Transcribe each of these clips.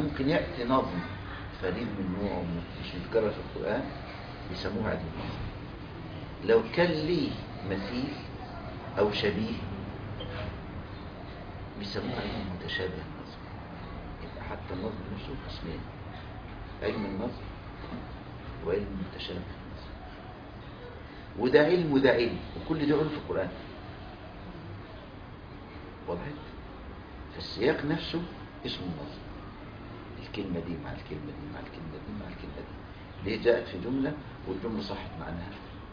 ممكن يأتي نظم فريد من نوعه مش متكرر في القرآن يسموه علم النظم لو كان ليه مثيل أو شبيه بيسموه علم متشابه النظم يبقى حتى النظم نفسه قسمين علم النظم وعلم متشابه النظم وده علم وده علم وكل ده علم في القرآن وضحت فالسياق نفسه اسمه النظم الكلمة دي مع الكلمة دي مع الكلمة دي مع الكلمة دي ليه جاءت في جملة والجملة صحت معناها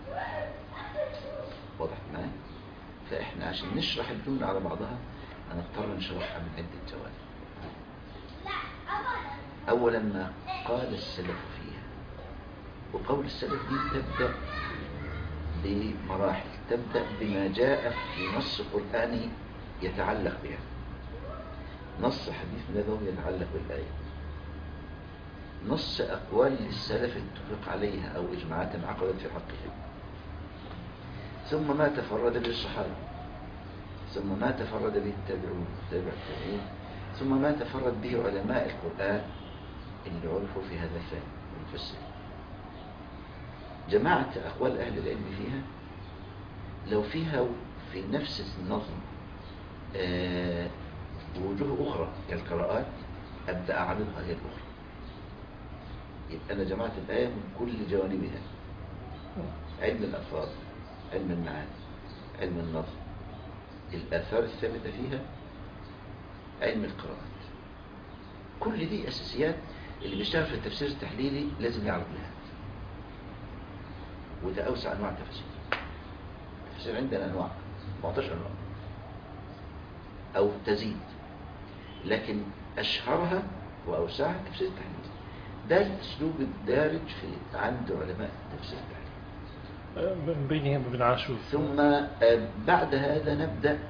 وضحت معايا فإحنا عشان نشرح الجملة على بعضها هنضطر نشرحها من عدة جوانب أولا ما قال السلف فيها وقول السلف دي تبدأ بمراحل تبدأ بما جاء في نص قرآني يتعلق بها نص حديث نبوي يتعلق بالآية نص أقوال للسلف اتفق عليها أو إجماعات انعقدت في حقها ثم ما تفرد به الصحابة ثم ما تفرد به التابعون تابع التابعين ثم ما تفرد به علماء القرآن اللي عرفوا في هذا الفهم المفسر جماعة أقوال أهل العلم فيها لو فيها في نفس النظم آه وجوه أخرى كالقراءات أبدأ أعرضها هي الأخرى يبقى أنا جمعت الآية من كل جوانبها علم الألفاظ علم المعاني علم النظم الآثار الثابتة فيها علم القراءات كل دي أساسيات اللي بيشتغل في التفسير التحليلي لازم يعرف لها وده أوسع أنواع التفسير التفسير عندنا أنواع 14 أنواع أو تزيد لكن أشهرها وأوسعها التفسير التحليلي ده الأسلوب الدارج في عند علماء التفسير التحليلي بينهم وبين عاشور ثم بعد هذا نبدأ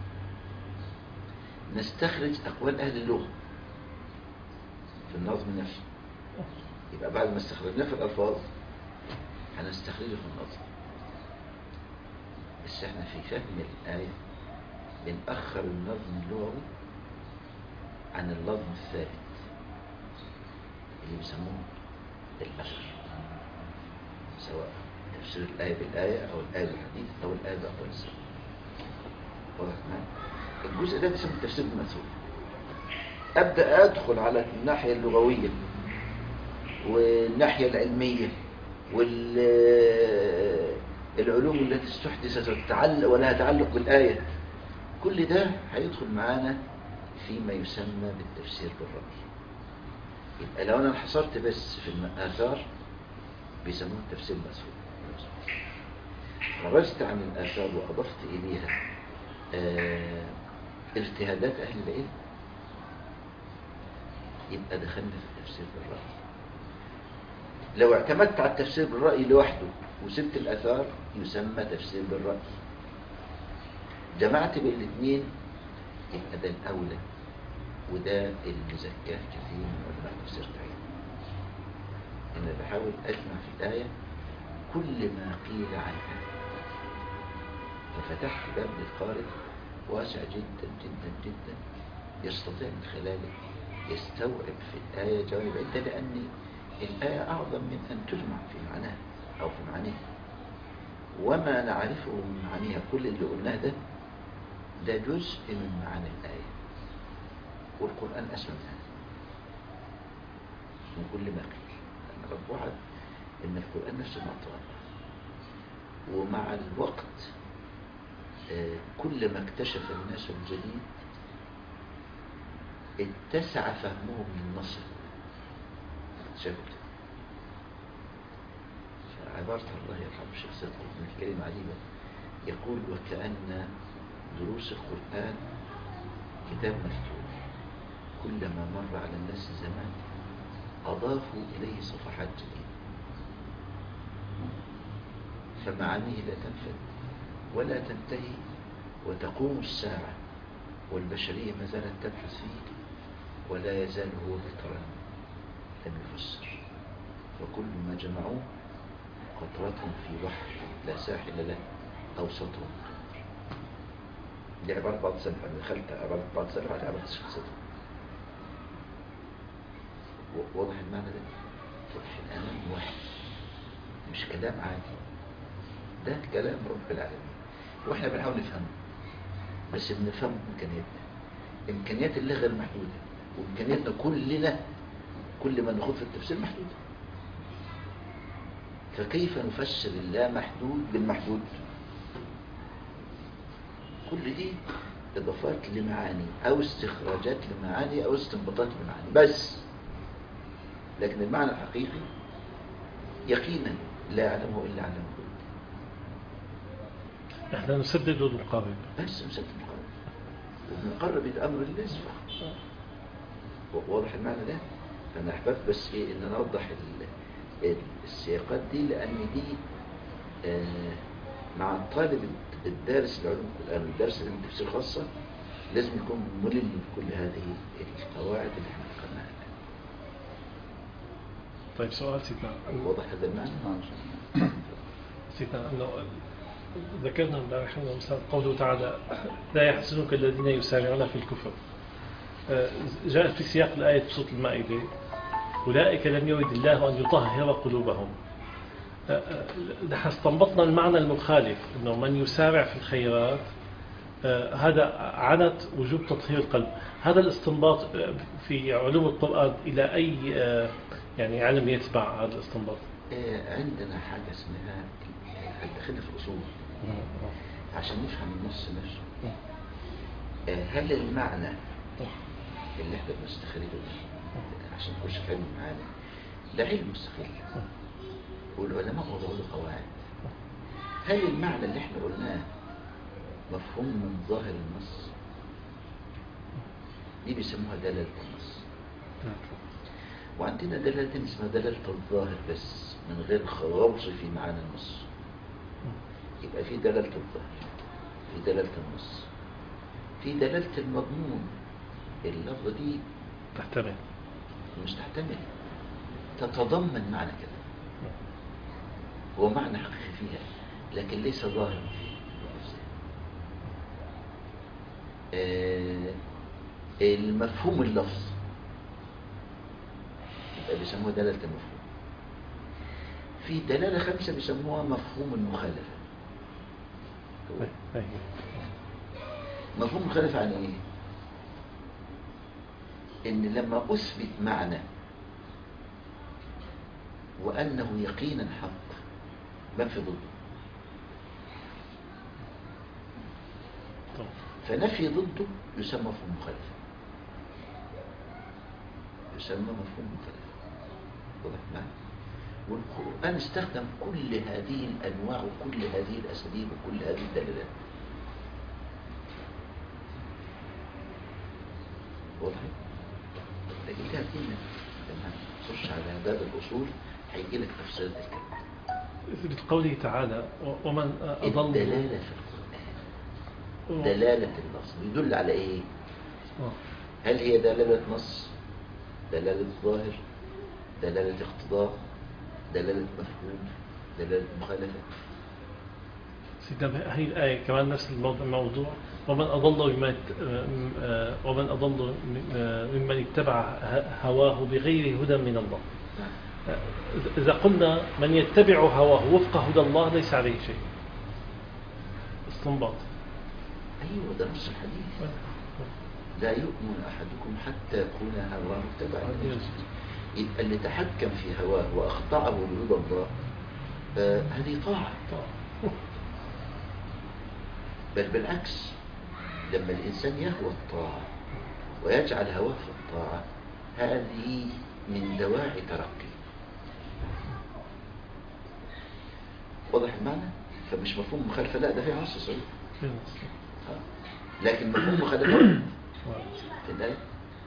نستخرج أقوال أهل اللغة في النظم نفسه يبقى بعد ما استخرجناه في الألفاظ هنستخرجه في النظم بس احنا في فهم الآية بنأخر النظم اللغوي عن اللفظ الثابت اللي بيسموه الأثر سواء تفسير الآية بالآية أو الآية بالحديث أو الآية بأقوال السنة واضح معايا؟ الجزء ده بيسموه التفسير بالمثول أبدأ أدخل على الناحية اللغوية والناحية العلمية والعلوم التي استحدثت وتتعلق ولها تعلق بالآية كل ده هيدخل معانا فيما يسمى بالتفسير بالرأي يبقى لو أنا انحصرت بس في الآثار بيسموه التفسير المسؤول خرجت عن الآثار وأضفت إليها آه اجتهادات أهل العلم يبقى دخلنا في التفسير بالرأي لو اعتمدت على التفسير بالرأي لوحده وسبت الأثار يسمى تفسير بالرأي جمعت بين الاثنين يبقى ده الأولى وده اللي زكاه كثير من علماء تفسير التعين أنا بحاول أجمع في الآية كل ما قيل عنها ففتحت باب للقارئ واسع جدا جدا جدا يستطيع من خلاله يستوعب في الآية جوانب عدة لأن الآية أعظم من أن تجمع في معناها أو في معانيها وما نعرفه من معانيها كل اللي قلناه ده ده جزء من معاني الآية والقرآن أسمى منها من كل ما قيل لأن رب وعد إن القرآن نفسه معطى ومع الوقت كل ما اكتشف الناس الجديد اتسع فهمهم للنصر اكتشفوا فعبارة الله يرحمه الشيخ سيد قطب الكريم عجيبة يقول وكأن دروس القرآن كتاب مفتوح كلما مر على الناس زمان أضافوا إليه صفحات جديدة فمعانيه لا تنفد ولا تنتهي وتقوم الساعة والبشرية ما زالت تبحث فيه ولا يزال هو ذكرا لم يفسر فكل ما جمعوه قطرة في بحر لا ساحل له أوسطه دي عبارة بعض سلف أنا دخلت عبارة بعض سلف على عبارة الشيخ صدر و- واضح المعنى ده واضح الأمام واحد مش كلام عادي ده كلام رب العالمين واحنا بنحاول نفهمه بس بنفهمه بإمكانياتنا إمكانيات الله غير محدودة وإمكانياتنا كلنا كل ما نخوض في التفسير محدودة فكيف نفسر الله محدود بالمحدود كل دي إضافات لمعاني أو استخراجات لمعاني أو استنباطات لمعاني بس لكن المعنى الحقيقي يقينا لا يعلمه إلا علمه احنا نسدد ونقابل بس مسد مقرب وبنقرب الأمر لله سبحانه واضح المعنى ده فأنا أحببت بس إيه إن نوضح ال- ال- السياقات دي لأن دي آه، مع الطالب الدارس العلوم القرآن والدارس العلوم التفسير خاصة لازم يكون ملم بكل هذه القواعد اللي احنا ذكرناها الآن. طيب سؤال سيدنا واضح هذا المعنى؟ سيدنا أنه ذكرنا امبارح أنه مثلا قوله تعالى لا يحزنك الذين يسارعون في الكفر آه، جاءت في سياق الآية بصوت المائدة أولئك لم يرد الله أن يطهر قلوبهم آه، آه، نحن استنبطنا المعنى المخالف أنه من يسارع في الخيرات آه، هذا عنت وجوب تطهير القلب هذا الاستنباط آه، في علوم القرآن إلى أي آه، يعني علم يتبع هذا الاستنباط آه، عندنا حاجة اسمها هتدخلنا في الأصول عشان نفهم النص نفسه آه، هل المعنى اللي احنا بنستخرجه ده عشان نخش في علم المعاني ده علم مستقل والعلماء وضعوا له قواعد هل المعنى اللي احنا قلناه مفهوم من ظاهر النص دي بيسموها دلالة النص وعندنا دلالة اسمها دلالة الظاهر بس من غير غوص في معنى النص يبقى في دلالة الظاهر في دلالة النص في دلالة المضمون اللفظة دي تحتمل مش تحتمل تتضمن معنى كده هو معنى حقيقي فيها لكن ليس ظاهرا في نفسها آه، المفهوم اللفظ يبقى بيسموها دلالة المفهوم في دلالة خمسة بيسموها مفهوم المخالفة أيوة. مفهوم المخالفة عن ايه؟ ان لما اثبت معنى وانه يقينا حق ما في ضده طب. فنفي ضده يسمى مفهوم مخالفة يسمى مفهوم مخالفة واضح معنا والقرآن استخدم كل هذه الأنواع وكل هذه الأساليب وكل هذه الدلالات واضح لكن دي هتيجي لما تخش على باب الأصول هيجي لك تفسير الكلام بقوله تعالى ومن أضل الدلالة في القرآن دلالة النص بيدل على ايه آه. هل هي دلالة نص دلالة ظاهر دلالة اقتضاء دلالة مفهوم دلالة مخالفة سيدنا هي الآية كمان نفس الموضوع الموضوع ومن أضل مما آه، ومن أضل ممن اتبع ه- هواه بغير هدى من الله نعم. آه، إذا قلنا من يتبع هواه وفق هدى الله ليس عليه شيء استنباط ايوه ده نص الحديث لا يؤمن احدكم حتى يكون هواه تبعا يبقى اللي تحكم في هواه واخضعه لرضا الله آه هذه طاعة بل بالعكس لما الإنسان يهوى الطاعة ويجعل هواه في الطاعة هذه من دواعي ترقي واضح المعنى فمش مفهوم مخالفة لا ده فيها نص صحيح آه. لكن مفهوم مخالفة في الآية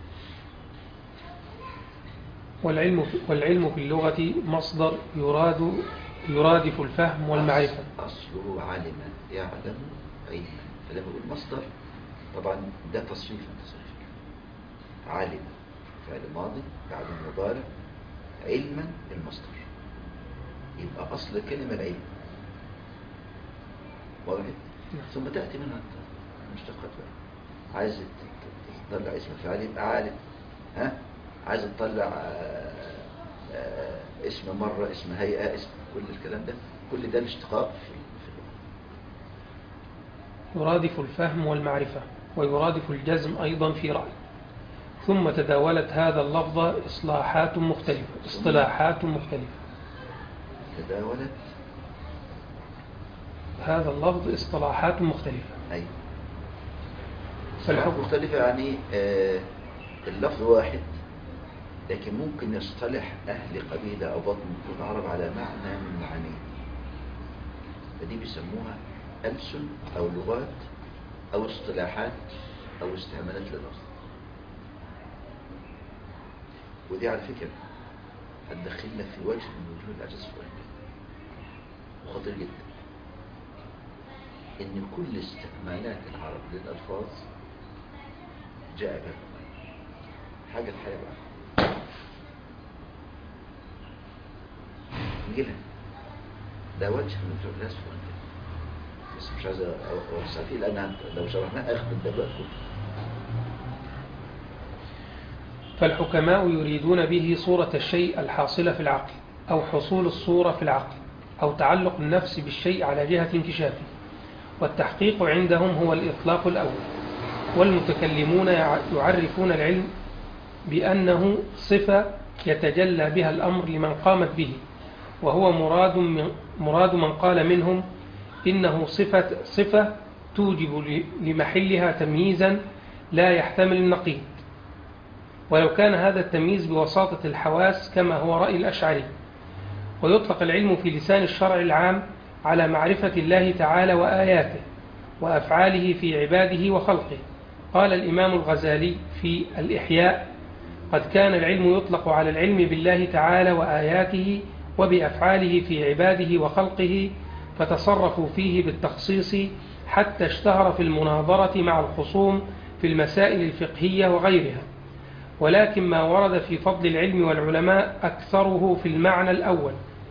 والعلم والعلم في اللغة مصدر يراد يرادف الفهم والمعرفة أصله علم يعلم علما فلما يقول مصدر طبعا ده تصريف من تصريف علم فعل ماضي بعد المضارع علما المصدر يبقى أصل الكلمة العلم واضح ثم تأتي منها المشتقات بقى عايز ت- ت- تطلع اسم فعل يبقى عالم ها عايز تطلع آه، آه، اسم مرة اسم هيئة اسم كل الكلام ده كل ده الاشتقاق في في اللغة يرادف الفهم والمعرفة ويرادف الجزم أيضا في رأي ثم تداولت هذا اللفظ إصلاحات مختلفة اصطلاحات مختلفة تداولت هذا اللفظ اصطلاحات مختلفة أي فالحكم- مختلفة يعني آه، اللفظ واحد لكن ممكن يصطلح أهل قبيلة أو بطن من العرب على معنى من معانيه فدي بيسموها ألسن أو لغات أو اصطلاحات أو استعمالات لللفظ ودي على فكرة هتدخلنا في وجه من وجوه الإعجاز القرآني وخطير جدا إن كل استعمالات العرب للألفاظ جاء بها القرآن. حاجة الحقيقة بقى نجيلها ده وجه من وجوه الإعجاز القرآني بس مش عايز أوسع فيه لأن لو شرحناه هياخد ده بقى كله فالحكماء يريدون به صورة الشيء الحاصلة في العقل أو حصول الصورة في العقل أو تعلق النفس بالشيء على جهة انكشافه والتحقيق عندهم هو الإطلاق الأول والمتكلمون يع- يعرفون العلم بأنه صفة يتجلى بها الأمر لمن قامت به وهو مراد من, مراد من قال منهم إنه صفة, صفة توجب ل- لمحلها تمييزا لا يحتمل النقيض ولو كان هذا التمييز بوساطة الحواس كما هو رأي الأشعري ويطلق العلم في لسان الشرع العام على معرفة الله تعالى وآياته وأفعاله في عباده وخلقه قال الإمام الغزالي في الإحياء قد كان العلم يطلق على العلم بالله تعالى وآياته وبأفعاله في عباده وخلقه فتصرفوا فيه بالتخصيص حتى اشتهر في المناظرة مع الخصوم في المسائل الفقهية وغيرها ولكن ما ورد في فضل العلم والعلماء أكثره في المعنى الأول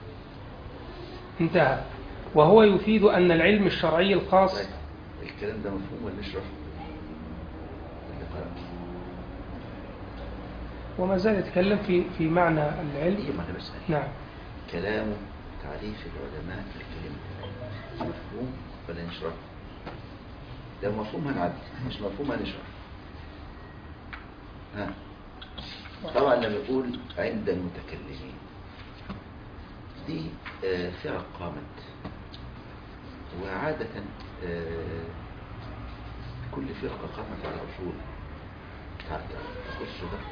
انتهى وهو يفيد أن العلم الشرعي الخاص طيب، الكلام ده مفهوم ولا نشرحه؟ اللي قرأت. وما زال يتكلم في في معنى إيه العلم ما أنا بسأل نعم كلام تعريف العلماء لكلمة العلم مفهوم ولا نشرح لو مفهوم هنعدي مش مفهوم هنشرح ها طبعا لما يقول عند المتكلمين دي آه، فرق قامت وعادة آه، كل فرقة قامت على أصول تخص ده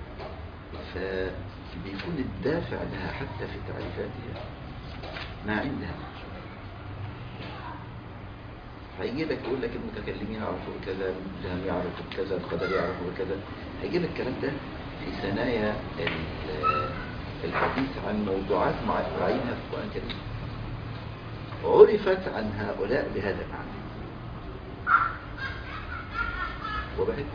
فبيكون الدافع لها حتى في تعريفاتها ما عندها من أصول. هيجي لك يقول لك المتكلمين يعرفوا كذا الجهم يعرفوا كذا القدر يعرفوا كذا هيجي لك الكلام ده في ثنايا ال- الحديث عن موضوعات مع- معينة في القرآن الكريم عرفت عن هؤلاء بهذا المعنى وبعد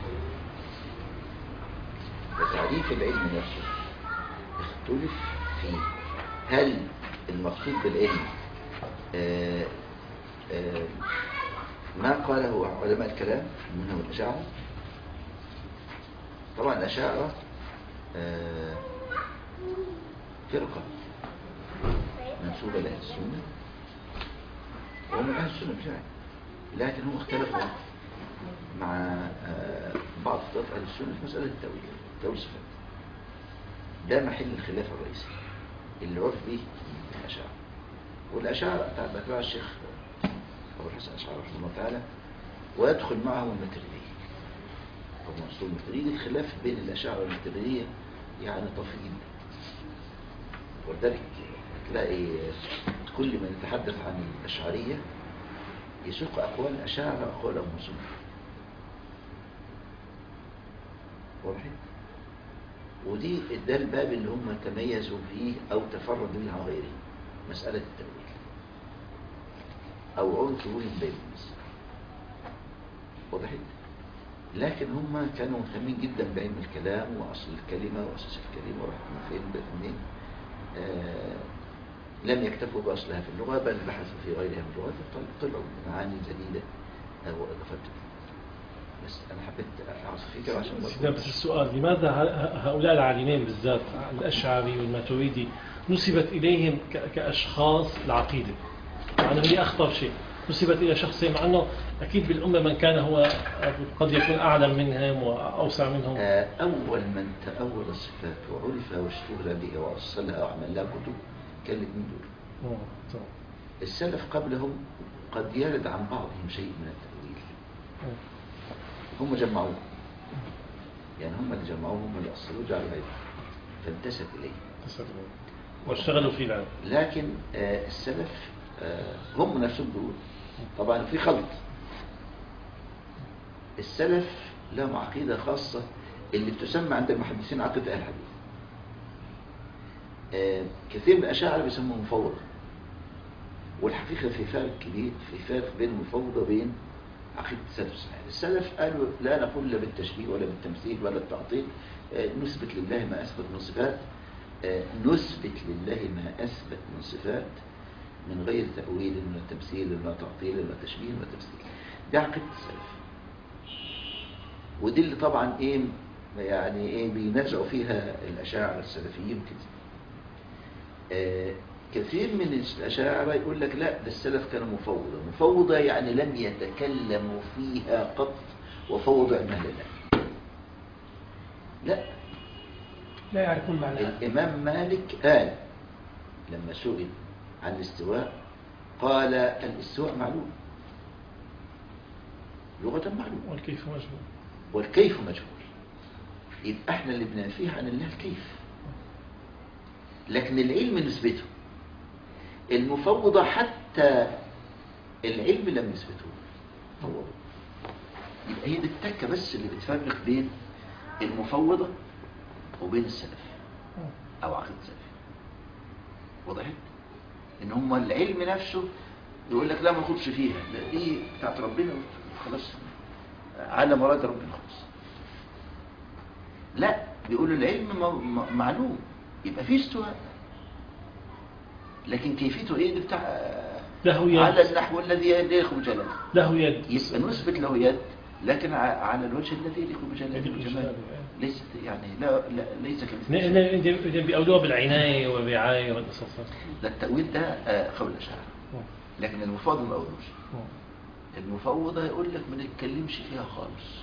فتعريف العلم نفسه اختلف فيه هل المقصود بالعلم آه، آه، ما قاله علماء الكلام منهم الأشاعرة طبعا الأشاعرة آه، فرقة منسوبة لأهل السنة وهم من أهل السنة بشعر لكن هم اختلفوا مع آه، بعض فرقات أهل السنة في مسألة التأويل تأويل الصفات ده محل الخلاف الرئيسي اللي عرف به الأشاعرة والأشاعرة بتاع الشيخ أبو الحسن الأشعري رحمه الله تعالى ويدخل معه الماتريدية أو منصور الماتريدي الخلاف بين الأشاعرة والماتريدية يعني طفي جدا ولذلك تلاقي كل من يتحدث عن الأشعرية يسوق أقوال الأشاعرة وأقوال منصور واضح؟ ودي ده الباب اللي هم تميزوا فيه أو تفردوا به عن غيرهم مسألة التأويل أو عرف وهم بين الناس وضحت لكن هم كانوا مهتمين جدا بعلم الكلام وأصل الكلمة وأساس الكلمة وراح من فين بقت منين آه لم يكتفوا بأصلها في اللغة بل بحثوا في غيرها من اللغات وطلعوا معاني جديدة أو إضافات جديدة بس أنا حبيت أعرف فكرة عشان سيدنا بس السؤال لماذا ه- هؤلاء العالمين بالذات الأشعري والماتريدي نسبت إليهم ك- كأشخاص العقيدة مع أنه هي أخطر شيء نسبت إلى شخصين مع أنه أكيد بالأمة من كان هو قد يكون أعلم منهم وأوسع منهم آه، أول من تأول الصفات وعرف واشتهر به وأصلها وعمل لها كتب كان الاثنين دول آه، تمام. السلف قبلهم قد يرد عن بعضهم شيء من التأويل آه. هم جمعوه يعني هم اللي جمعوه هم اللي أصلوه جعلوا علم فانتسب إليه تسلم. واشتغلوا في العلم لكن آه، السلف آه، هم نفسهم دول طبعا في خلط السلف لهم عقيدة خاصة اللي بتسمى عند المحدثين عقيدة أهل الحديث آه، كثير من الأشاعرة بيسموها مفوضة والحقيقة في فرق كبير في فرق بين المفوضة وبين عقيدة السلف الصحيح السلف قالوا لا نقول لا بالتشبيه ولا بالتمثيل ولا التعطيل آه، نثبت لله ما أثبت من صفات آه، نثبت لله ما أثبت من صفات من غير تأويل ولا تمثيل ولا تعطيل ولا تشبيه ولا تمثيل دي عقيدة السلف ودي اللي طبعا ايه يعني ايه بينازعوا فيها الأشاعرة السلفيين كده آه، كثير من الأشاعرة يقول لك لا ده السلف كانوا مفوضة مفوضة يعني لم يتكلموا فيها قط وفوضوا علمها لله لا لا يعرفون معناها الإمام مالك قال لما سئل عن الاستواء قال الاستواء معلوم لغة معلوم والكيف مجهول والكيف مجهول يبقى احنا اللي بننفيه عن الله الكيف لكن العلم نثبته المفوضة حتى العلم لم يثبته فوضوا يبقى هي دي التكة بس اللي بتفرق بين المفوضة وبين السلف او عقيدة السلف وضحت ان هم العلم نفسه يقول لك لا ما ناخدش فيها لا دي بتاعت ربنا خلاص على مراد ربنا خلاص لا بيقولوا العلم م- م- معلوم يبقى فيه استواء لكن كيفيته ايه دي بتاع له يد. على النحو الذي يليق بجلاله له يد يبقى نثبت له يد لكن ع- على الوجه الذي يليق بجلاله يليق وجماله بجلاله. ليست يعني لا, لا ليس كمثله ن- شيء. ن- ن- بيقولوها بالعناية والرعاية والقصص ده التأويل ده آه، قول الأشاعرة لكن المفوض ما قولوش المفوضة يقول لك ما نتكلمش فيها خالص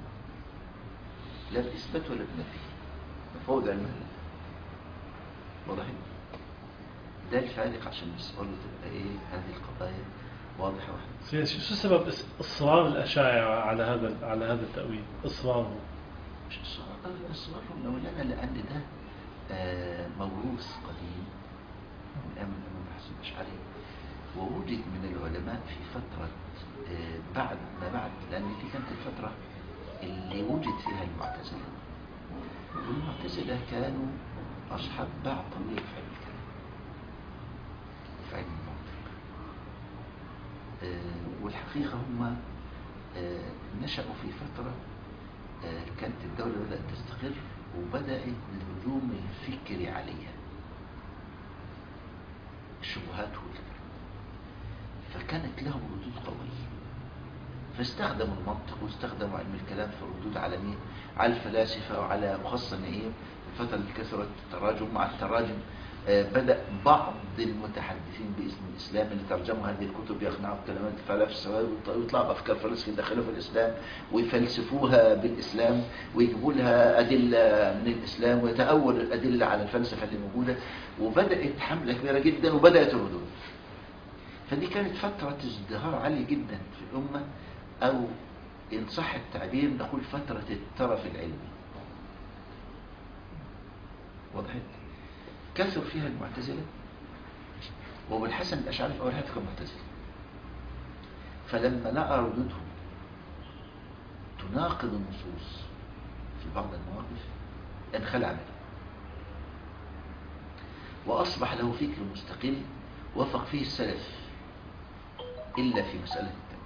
لا بإثبات ولا بنفي مفوض علم الله واضح ده الفارق عشان بس أقول له تبقى إيه هذه القضايا واضحة واحدة سيدي، شو شو سبب إص- إصرار الأشاعرة على هذا على هذا التأويل؟ إصرارهم مش الصغار الصغار مولانا لأن ده آه، موروث قديم من أيام الإمام حسن الأشعري ووجد من العلماء في فترة آه، بعد ما بعد لأن دي كانت الفترة اللي وجد فيها المعتزلة والمعتزلة كانوا أصحاب باع طويل في علم الكلام في علم المنطق آه، والحقيقة هم آه، نشأوا في فترة آه، كانت الدولة بدأت تستقر وبدأ الهجوم الفكري عليها الشبهات والكلام فكانت لهم ردود قوية فاستخدموا المنطق واستخدموا علم الكلام في الردود على مين؟ على الفلاسفة وعلى وخاصة ان ايه الفترة اللي كثرت التراجم مع التراجم آه، بدأ بعض المتحدثين باسم الإسلام اللي ترجموا هذه الكتب يقنعوا بكلمات الفلاسفة ويطلعوا بأفكار فلسفة يدخلوا في الإسلام ويفلسفوها بالإسلام ويجيبوا لها أدلة من الإسلام ويتأول الأدلة على الفلسفة اللي موجودة وبدأت حملة كبيرة جدا وبدأت الردود فدي كانت فترة ازدهار عالي جدا في الأمة أو إن صح التعبير نقول فترة الترف العلمي وضحت كثر فيها المعتزلة وابو الحسن الأشعري في أول حياته كان معتزل فلما لقى ردودهم تناقض النصوص في بعض المواقف انخلع منها وأصبح له فكر مستقل وفق فيه السلف إلا في مسألة التوكل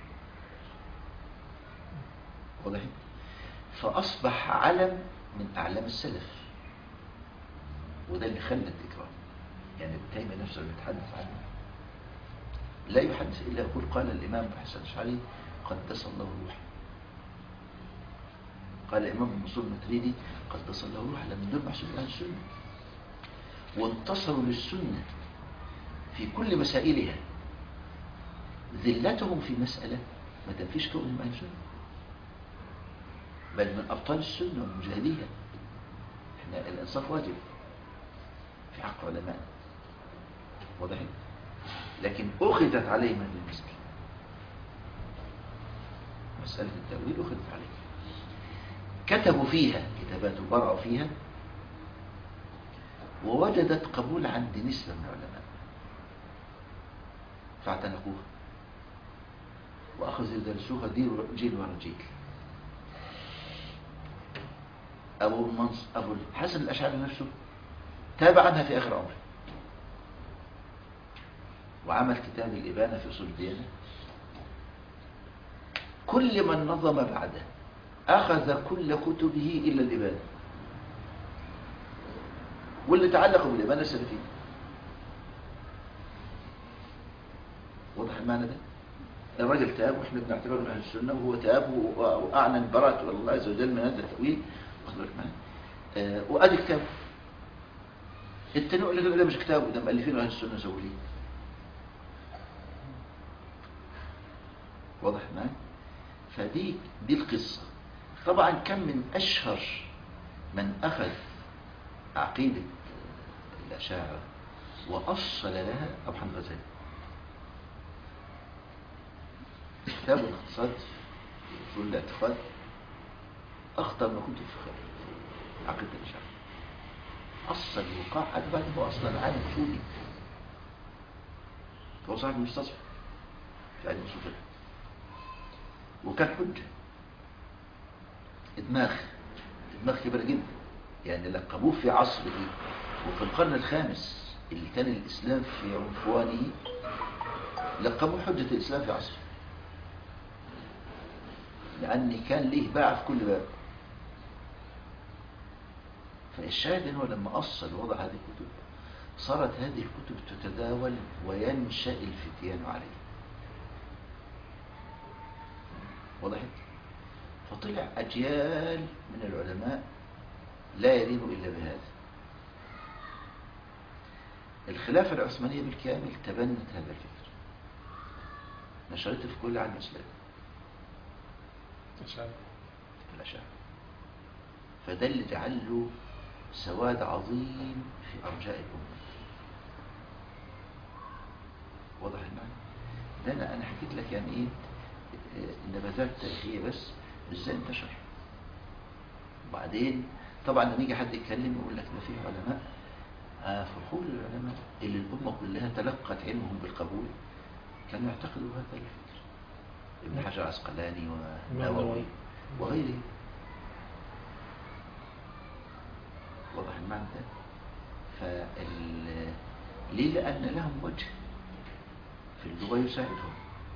واضح فأصبح علم من أعلام السلف وده اللي خلى التكرار يعني ابن تيمية نفسه اللي بيتحدث عنه لا يحدث إلا يقول قال الإمام حسن الشعري قدس الله روحه قال الإمام المنصور المتريدي قدس الله روح لم دول محسوب أهل السنة وانتصروا للسنة في كل مسائلها ذلتهم في مسألة ما تنفيش كونهم أهل السنة بل من أبطال السنة ومجاهديها احنا الإنصاف واجب في حق علماء واضح لكن أخذت عليهم هذه المسألة مسألة التأويل أخذت عليهم كتبوا فيها كتابات وبرعوا فيها ووجدت قبول عند نسبة من العلماء فاعتنقوها وأخذوا يدرسوها جيل ورا جيل أبو المنص أبو الحسن الأشعري نفسه تابع عنها في آخر عمره وعمل كتاب الإبانة في أصول الديانة كل من نظم بعده أخذ كل كتبه إلا الإبانة واللي تعلقوا بالإبانة السلفية واضح المعنى ده الراجل تاب واحنا بنعتبره من اهل السنه وهو تاب واعلن براءته الله عز وجل من هذا التاويل واخد بالك معايا آه وادي كتابه التاني يقول لك ده مش كتابه ده مؤلفين اهل السنه سووا ليه واضح معايا فدي دي القصه طبعا كان من اشهر من اخذ عقيده الاشاعره واصل لها ابو حنيفه الغزالي كتاب الاقتصاد في اصول الاعتقاد اخطر ما كنت في عقيده الاشاعره اصل الوقاع حتى بعد ما اصلا عالم سوري هو صاحب المستصفى في علم الصوفيه وكان حجه دماغ دماغ كبيره جدا يعني لقبوه في عصره وفي القرن الخامس اللي كان الاسلام في عنفوانه لقبوه حجه الاسلام في عصره لأن كان ليه باع في كل باب فالشاهد انه لما أصل وضع هذه الكتب صارت هذه الكتب تتداول وينشأ الفتيان عليه وضحت فطلع أجيال من العلماء لا يدين إلا بهذا الخلافة العثمانية بالكامل تبنت هذا الفكر نشرته في كل عالم إسلامي الأشاعرة فده اللي جعل له سواد عظيم في أرجاء الأمة واضح المعنى ده أنا, أنا حكيت لك يعني إيه النبذات التاريخية بس إزاي انتشر وبعدين طبعا لما يجي حد يتكلم يقول لك ده في علماء آه فحول العلماء اللي الأمة كلها تلقت علمهم بالقبول كانوا يعتقدوا هذا الفكر ابن حجر عسقلاني والنووي وغيره واضح المعنى ده فال ليه لأن لهم وجه في اللغة يساعدهم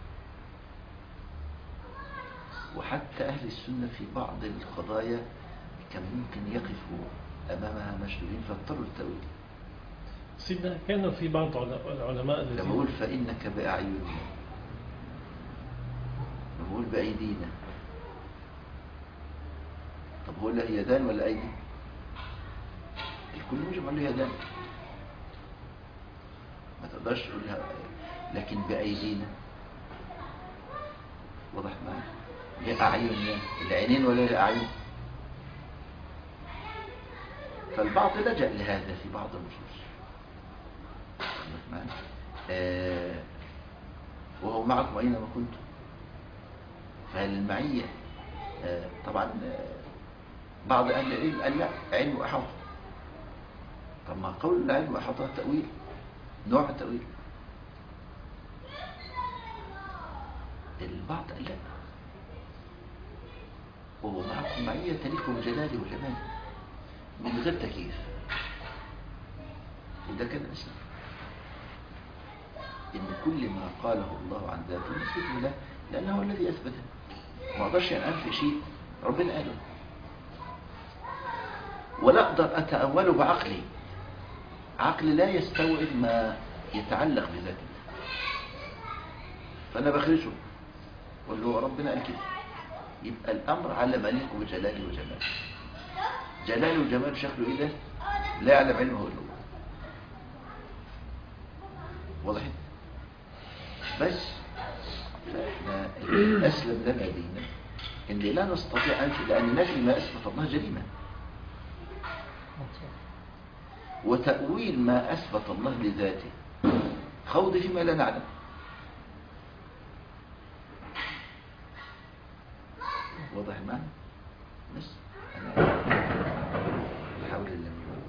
وحتى أهل السنة في بعض القضايا كان ممكن يقفوا أمامها مشدودين فاضطروا للتأويل سيدنا كان في بعض العلماء لما أقول فإنك بأعيننا لما أقول بأيدينا طب هو له يدان ولا أيدي الكل مجمع له يدان ما تقدرش تقول لها لكن بأيدينا واضح معايا لأعيننا العينين ولا لأعين فالبعض لجأ لهذا في بعض النصوص آه وهو معكم أينما كنتم فهل المعية آه طبعا آه بعض أهل العلم قال لا علم وأحاطة طب ما قول العلم وأحاطة تأويل نوع التأويل البعض قال لا وهو معكم معية تليق بجلالي وجمالي من غير تكييف وده كان الإسلام إن كل ما قاله الله عن ذاته نسبته له لأنه هو الذي أثبته ما أقدرش أن أنفي شيء ربنا قاله ولا أقدر أتأوله بعقلي عقلي لا يستوعب ما يتعلق بذاته فأنا بخرجه واللي هو ربنا قال كده يبقى الأمر على ما يليق بجلاله وجماله جلاله وجماله شكله إيه ده لا يعلم علمه إلا الله واضح بس فإحنا أسلم لنا دينا إن لا نستطيع أن لأن نفي ما أثبت الله جريمة وتأويل ما أثبت الله لذاته خوض فيما لا نعلم واضح معنا بس أنا أحاول أن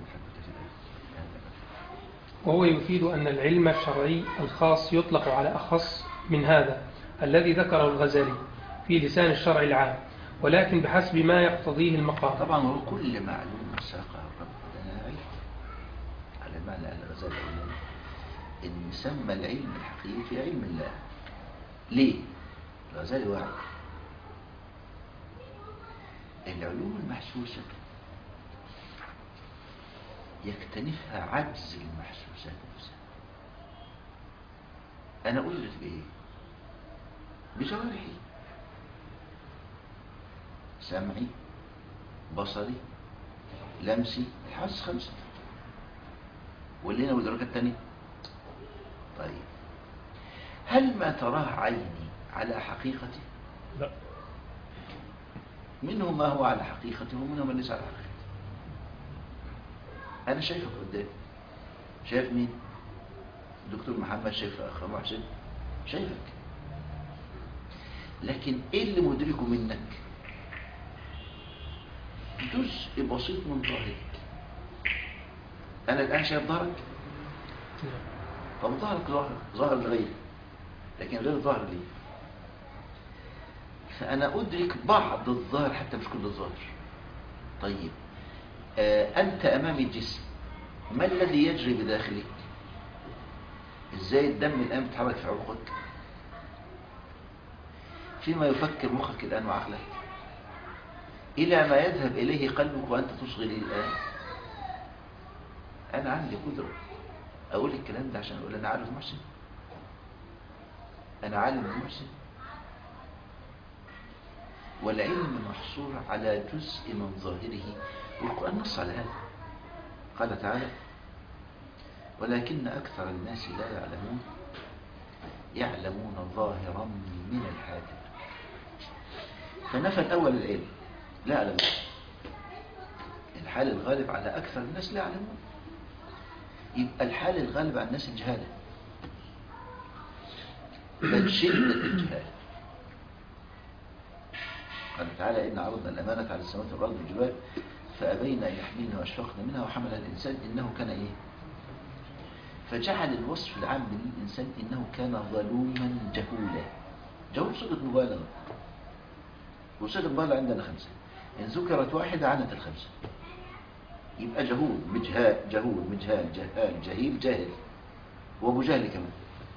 وهو يفيد أن العلم الشرعي الخاص يطلق على أخص من هذا الذي ذكره الغزالي في لسان الشرع العام ولكن بحسب ما يقتضيه المقام طبعا هو كل معلوم ساقه الرب لنا علم على معنى أن الغزالي يقول إن سمى العلم الحقيقي علم الله ليه؟ الغزالي واحد العلوم المحسوسة يكتنفها عجز المحسوسات نفسها أنا أدرك بإيه؟ بجوارحي سمعي بصري لمسي الحواس خمسة واللينا والدرجة الثانية طيب هل ما تراه عيني على حقيقته لا منه ما هو على حقيقته ومنه ما ليس على حقيقته أنا شايفك قدامي شايف مين الدكتور محمد شايف أخ محسن شايفك لكن إيه اللي مدركه منك جزء بسيط من ظهرك أنا الآن شايف ظهرك طب ظهرك ظهر ظهر لغيري لكن غير ظهر لي فأنا أدرك بعض الظاهر حتى مش كل الظاهر طيب آه أنت أمام الجسم ما الذي يجري بداخلك إزاي الدم الآن بيتحرك في عروقك فيما يفكر مخك الآن وعقلك إلى ما يذهب إليه قلبك وأنت تصغي لي الآن أنا عندي قدرة أقول الكلام ده عشان أقول أنا عارف محسن أنا عالم محسن والعلم محصور على جزء من ظاهره والقرآن نص على هذا قال تعالى ولكن أكثر الناس لا يعلمون يعلمون ظاهرا من الحادث فنفى الأول العلم لا يعلمون الحال الغالب على أكثر الناس لا يعلمون يبقى الحال الغالب على الناس الجهالة بل شدة الجهالة قال تعالى إن عرضنا الأمانة على السماوات والأرض والجبال فأبين أن يحملنها وأشفقن منها وحملها الإنسان إنه كان إيه فجعل الوصف العام للإنسان إنه كان ظلوما جهولا جهول صيغة مبالغة وصيغة مبالغة عندنا خمسة إن ذكرت واحدة عنت الخمسة يبقى جهول مجهال جهول مجهال جهال جهيل جاهل وابو جهل كمان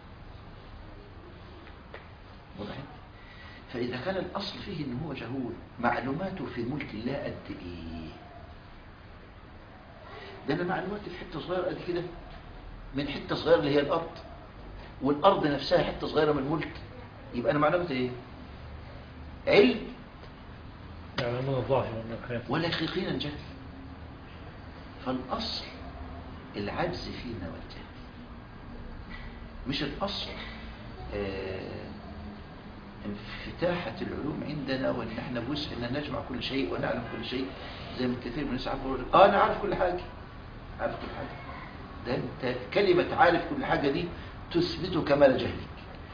واضح فإذا كان الأصل فيه إن هو جهول معلوماته في ملك الله قد إيه ده أنا معلوماتي في حتة صغيرة قد كده من حتة صغيرة اللي هي الأرض والأرض نفسها حتة صغيرة من الملك يبقى أنا معلوماتي إيه علم يعلمون الظاهر من الحياة ولا يقينا جهل فالأصل العجز فينا والجهل مش الأصل آه انفتاحة العلوم عندنا وان احنا بوسع ان نجمع كل شيء ونعلم كل شيء زي ما كثير من الناس عارفوا اه انا عارف كل حاجة عارف كل حاجة ده انت كلمة عارف كل حاجة دي تثبت كمال جهلك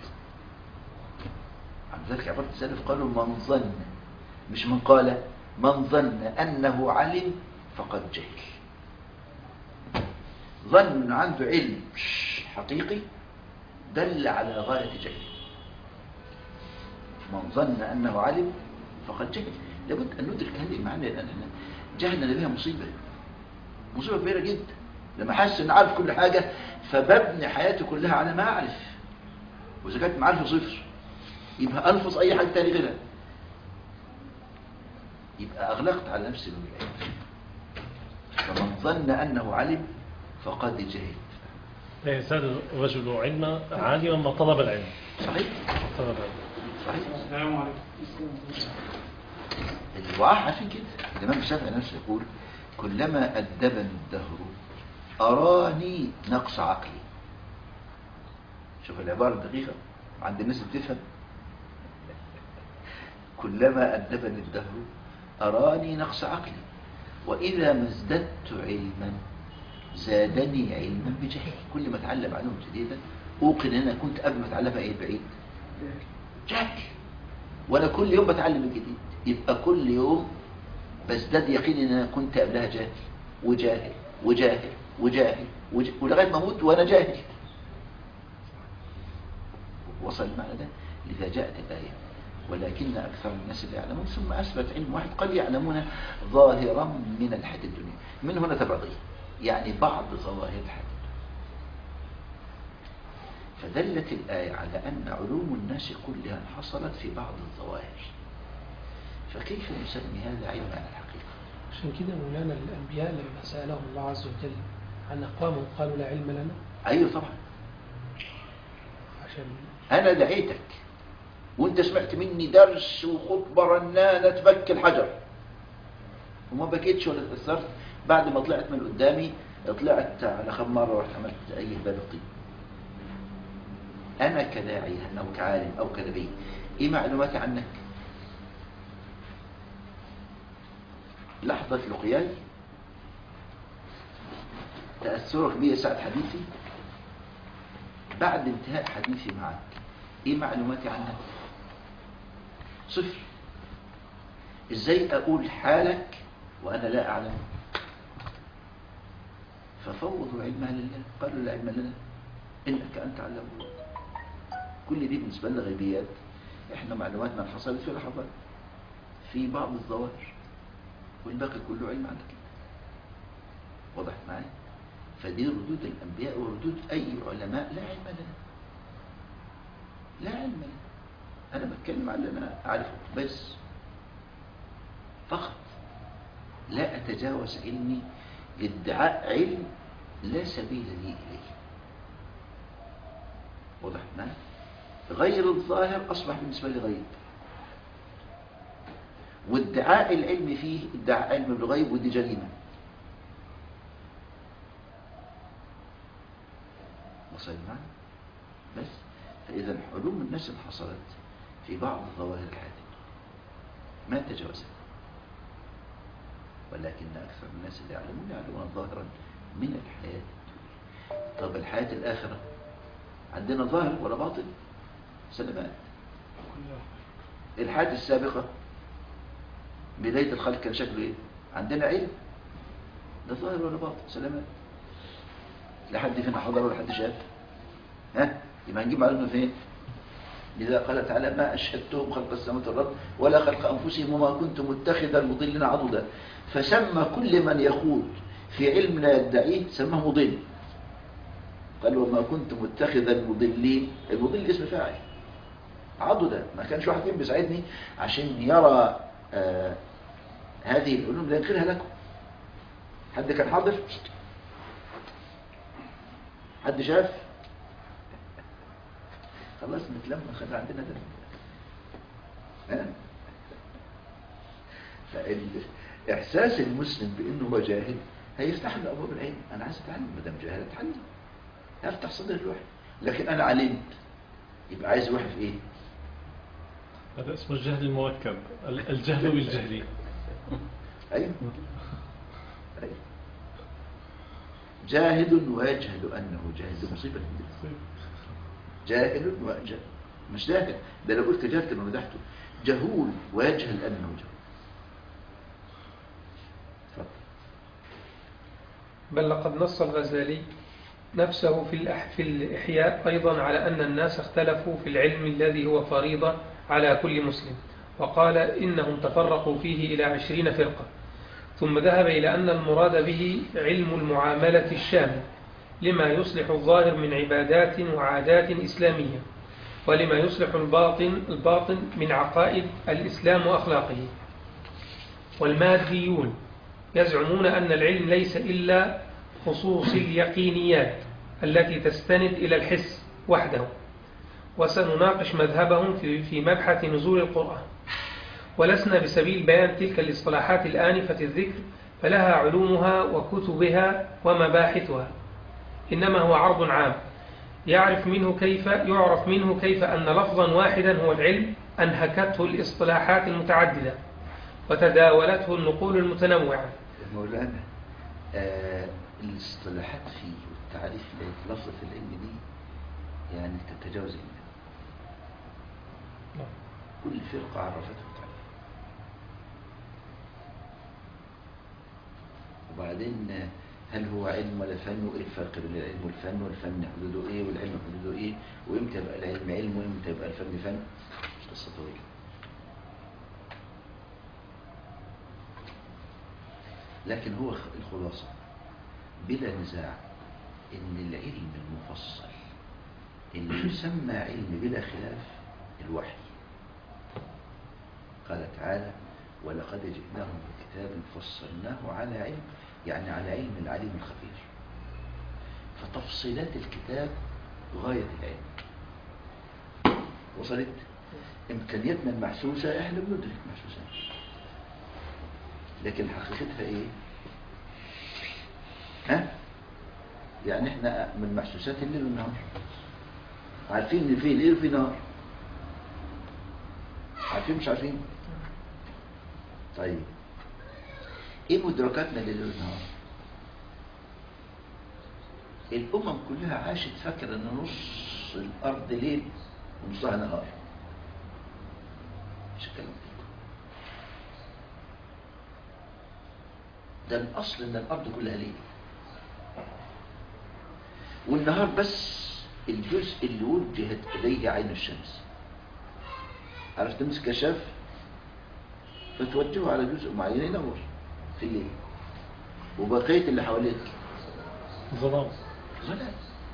عن ذلك عبارة السلف قالوا من ظن مش من قال من ظن أنه علم فقد جهل ظن أنه عنده علم حقيقي دل على غاية جهله من ظن أنه علم فقد جهل لابد أن ندرك هذه المعاني لأن احنا جهلنا بها مصيبة مصيبة كبيرة جدا لما حاسس أن عارف كل حاجة فببني حياتي كلها على ما أعرف وإذا كانت معرفة صفر يبقى ألفظ أي حاجة تاني غيرها يبقى أغلقت على نفسي من العلم فمن ظن أنه علم فقد جهل لا يزداد الرجل علما عالما ما طلب العلم صحيح طلب العلم صحيح السلام عليكم الوعاء عارفين كده الإمام الشافعي نفسه يقول كلما أدبني الدهر أراني نقص عقلي شوف العبارة الدقيقة عند الناس اللي بتفهم كلما أدبني الدهر أراني نقص عقلي وإذا ما ازددت علما زادني علما بجهل كل ما أتعلم علوم جديدة أوقن أن أنا كنت قبل ما أتعلمها إيه بعيد جهل وأنا كل يوم بتعلم من جديد يبقى كل يوم بزداد يقين أن أنا كنت قبلها جاهل وجاهل وجاهل وجاهل, وجاهل ولغاية ما أموت وأنا جاهل وصل المعنى ده لذا جاءت الآية ولكن أكثر الناس لا يعلمون ثم أثبت علم واحد قد يعلمون ظاهرا من الحياة الدنيا من هنا تبعضية يعني بعض ظواهر الحياة فدلت الآية على أن علوم الناس كلها حصلت في بعض الظواهر فكيف نسمي هذا علما على الحقيقة عشان كده مولانا الأنبياء لما سألهم الله عز وجل عن أقوام قالوا لا علم لنا أيوة طبعا عشان أنا دعيتك وانت سمعت مني درس وخطبة رنانة تبكي الحجر وما بكيتش ولا تأثرت بعد ما طلعت من قدامي طلعت على خمارة ورحت عملت أي باب الطين أنا كداعية أو كعالم أو كنبي إيه معلوماتي عنك لحظة لقياي تأثرك بي ساعة حديثي بعد انتهاء حديثي معك ايه معلوماتي عنك صفر ازاي اقول حالك وانا لا اعلم ففوضوا علمها لله قالوا لا علم لنا انك انت علم الله كل دي بالنسبه لنا غيبيات احنا معلوماتنا حصلت في لحظات في بعض الظواهر والباقي كله علم عندك واضح معايا فدي ردود الانبياء وردود اي علماء لا علم لنا لا علم لنا انا بتكلم على اللي انا اعرفه بس فقط لا اتجاوز علمي لادعاء علم لا سبيل لي اليه واضح معايا غير الظاهر اصبح بالنسبه لي غيب وادعاء العلم فيه ادعاء علم بالغيب ودي جريمه وصل معنا بس فإذا علوم الناس اللي حصلت في بعض ظواهر الحياة ما تجاوزها ولكن أكثر الناس اللي يعلمون يعلمون ظاهرا من الحياة طب الحياة الآخرة عندنا ظاهر ولا باطن سلامات الحياة السابقة بداية الخلق كان شكله ايه عندنا علم ده ظاهر ولا باطن سلامات لا حد فينا حضر ولا حد شاف ها يبقى هنجيب معلومه فين لذا قال تعالى ما أشهدتهم خلق السماوات والأرض ولا خلق أنفسهم وما كنت متخذ المضلين عضدا فسمى كل من يخوض في علم لا يدعيه سماه مضل قال وما كنت متخذ المضلين المضل اسم فاعل عضدا ما كانش واحد فيهم بيساعدني عشان يرى آه هذه العلوم لا ينقلها لكم حد كان حاضر حد شاف خلاص نتلم خد عندنا ده ها فإحساس المسلم بأنه هو جاهل هيفتح له أبواب العلم أنا عايز أتعلم ما دام جاهل أتعلم هفتح صدر الوحي لكن أنا علمت يبقى عايز وحي في إيه؟ هذا اسمه الجهل المركب الجهل بالجهل أيوه أيوه جاهل ويجهل أنه جاهل دي مصيبة جاهل وجهل مش جاهل ده لو قلت جاهل كما مدحته جهول ويجهل أنه جهل اتفضل بل لقد نص الغزالي نفسه في الأح في الإحياء أيضا على أن الناس اختلفوا في العلم الذي هو فريضة على كل مسلم وقال إنهم تفرقوا فيه إلى عشرين فرقة ثم ذهب إلى أن المراد به علم المعاملة الشامل لما يصلح الظاهر من عبادات وعادات إسلامية ولما يصلح الباطن, الباطن من عقائد الإسلام وأخلاقه والماديون يزعمون أن العلم ليس إلا خصوص اليقينيات التي تستند إلى الحس وحده وسنناقش مذهبهم في في مبحث نزول القرآن ولسنا بسبيل بيان تلك الاصطلاحات الآنفة الذكر فلها علومها وكتبها ومباحثها إنما هو عرض عام يعرف منه كيف يعرف منه كيف أن لفظا واحدا هو العلم أنهكته الاصطلاحات المتعددة وتداولته النقول المتنوعة مولانا آه الاصطلاحات فيه والتعريف في لفظة العلم دي يعني تتجاوز المئة نعم. كل فرقة عرفته التعريف وبعدين آه، هل هو علم ولا فن وايه الفرق بين العلم والفن والفن حدوده ايه والعلم حدوده ايه وامتى يبقى العلم علم وامتى يبقى الفن فن مش قصة طويلة لكن هو خ- الخلاصة بلا نزاع ان العلم المفصل اللي يسمى علم بلا خلاف الوحي قال تعالى ولقد جئناهم بكتاب فصلناه على علم يعني على علم العليم الخبير فتفصيلات الكتاب غاية العلم وصلت إمكانياتنا المحسوسة إحنا بندرك محسوسات لكن حقيقتها إيه ها يعني إحنا من محسوسات الليل والنهار عارفين إن في ليل وفي نهار عارفين مش عارفين طيب ايه مدركاتنا لليل والنهار الامم كلها عاشت فاكره ان نص الارض ليل ونصها نهار مش الكلام ده ده الاصل ان الارض كلها ليل والنهار بس الجزء اللي وجهت اليه عين الشمس عرفت تمسك كشاف فتوجهه على جزء معين ينور في الليل وبقية اللي حواليك ظلام ظلام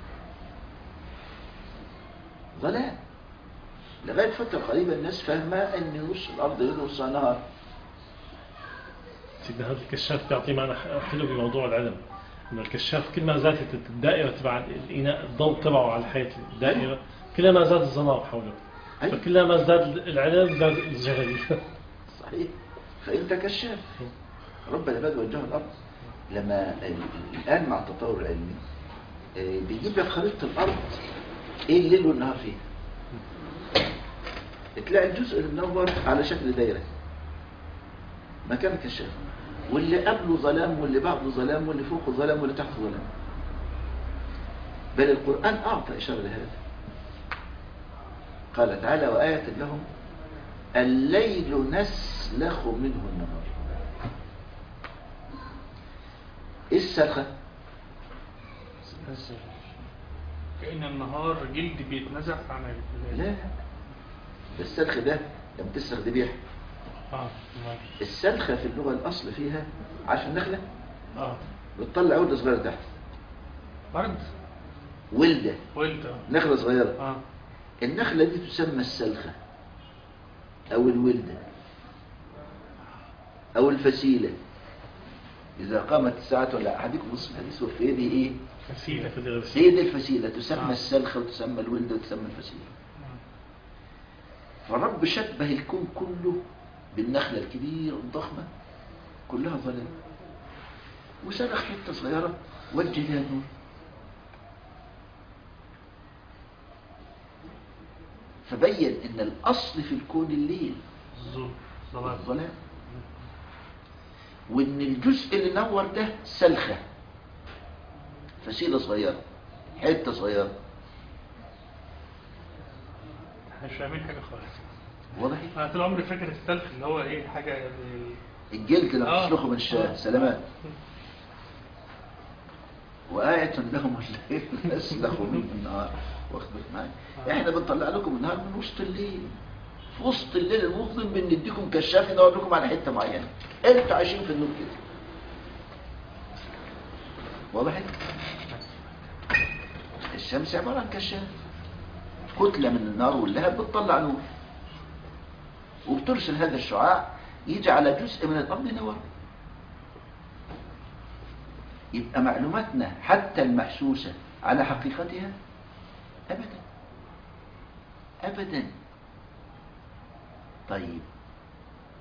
ظلام لغاية فترة قريبة الناس فاهمة ان نص الارض ليل ونصها نهار سيدنا هذا الكشاف بيعطي معنى حلو بموضوع العلم انه الكشاف كل ما زادت الدائرة تبع الإناء الضوء تبعه على الحيط الدائرة كلما زاد الظلام حوله أي. فكلما زاد العلم زاد الجهل صحيح فانت كشاف رب العباد وجهه الارض لما ال- الان مع التطور العلمي آه، بيجيب لك خريطة الارض ايه الليل والنهار فيها تلاقي الجزء المنور على شكل دايرة مكان كشاف واللي قبله ظلام واللي بعده ظلام واللي فوقه ظلام واللي تحته ظلام بل القرآن أعطى إشارة لهذا قال تعالى وآية لهم الليل نسلخ منه النهار ايه السلخة كأن النهار جلد بيتنزع عن ال- لا ده السلخ ده لما تسلخ ذبيح اه نعم. السلخة في اللغة الأصل فيها عارف النخلة اه بتطلع ولدة صغيرة تحت برد ولدة ولد اه نخلة صغيرة اه النخلة دي تسمى السلخة أو الولدة أو الفسيلة إذا قامت الساعة ولا أحدكم بص الحديث وفي يدي إيه فسيلة في الغرب هي دي الفسيلة تسمى آه. السلخة وتسمى الولدة وتسمى الفسيلة فالرب شبه الكون كله بالنخلة الكبيرة الضخمة كلها ظلام وسلخ حتة صغيرة وجه لها نور فبين ان الاصل في الكون الليل الظلم ظلام الظلام وان الجزء اللي نور ده سلخة فسيلة صغيرة حتة صغيرة احنا مش فاهمين حاجة خالص واضح انا طول عمري فاكر السلخ اللي هو ايه حاجة زي الجلد لما آه. تسلخه من الشاه آه. سلامات وآية لهم الليل نسلخ منه النهار واخد بالك معايا آه. احنا بنطلع لكم النهار من وسط الليل في وسط الليل المظلم بنديكم كشاف يدور لكم على حتة معينة انتوا عايشين في النور كده واضح الشمس عبارة عن كشاف كتلة من النار واللهب بتطلع نور وبترسل هذا الشعاع يجي على جزء من الأرض ينور يبقى معلوماتنا حتى المحسوسة على حقيقتها أبدا أبدا طيب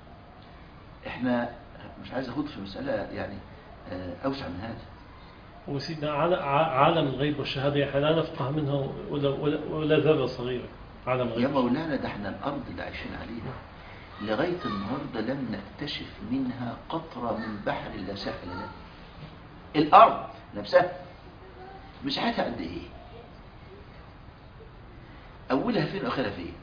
احنا مش عايز اخوض في مسألة يعني آه، اوسع من هذا وسيدنا عال- ع- عالم الغيب والشهادة احنا لا نفقه منه ولا, ولا, ولا ذرة صغيرة عالم يا الغيب مولانا ده احنا الارض اللي عايشين عليها لغاية النهاردة لم نكتشف منها قطرة من بحر لا ساحل له الارض نفسها مساحتها قد ايه اولها فين واخرها فين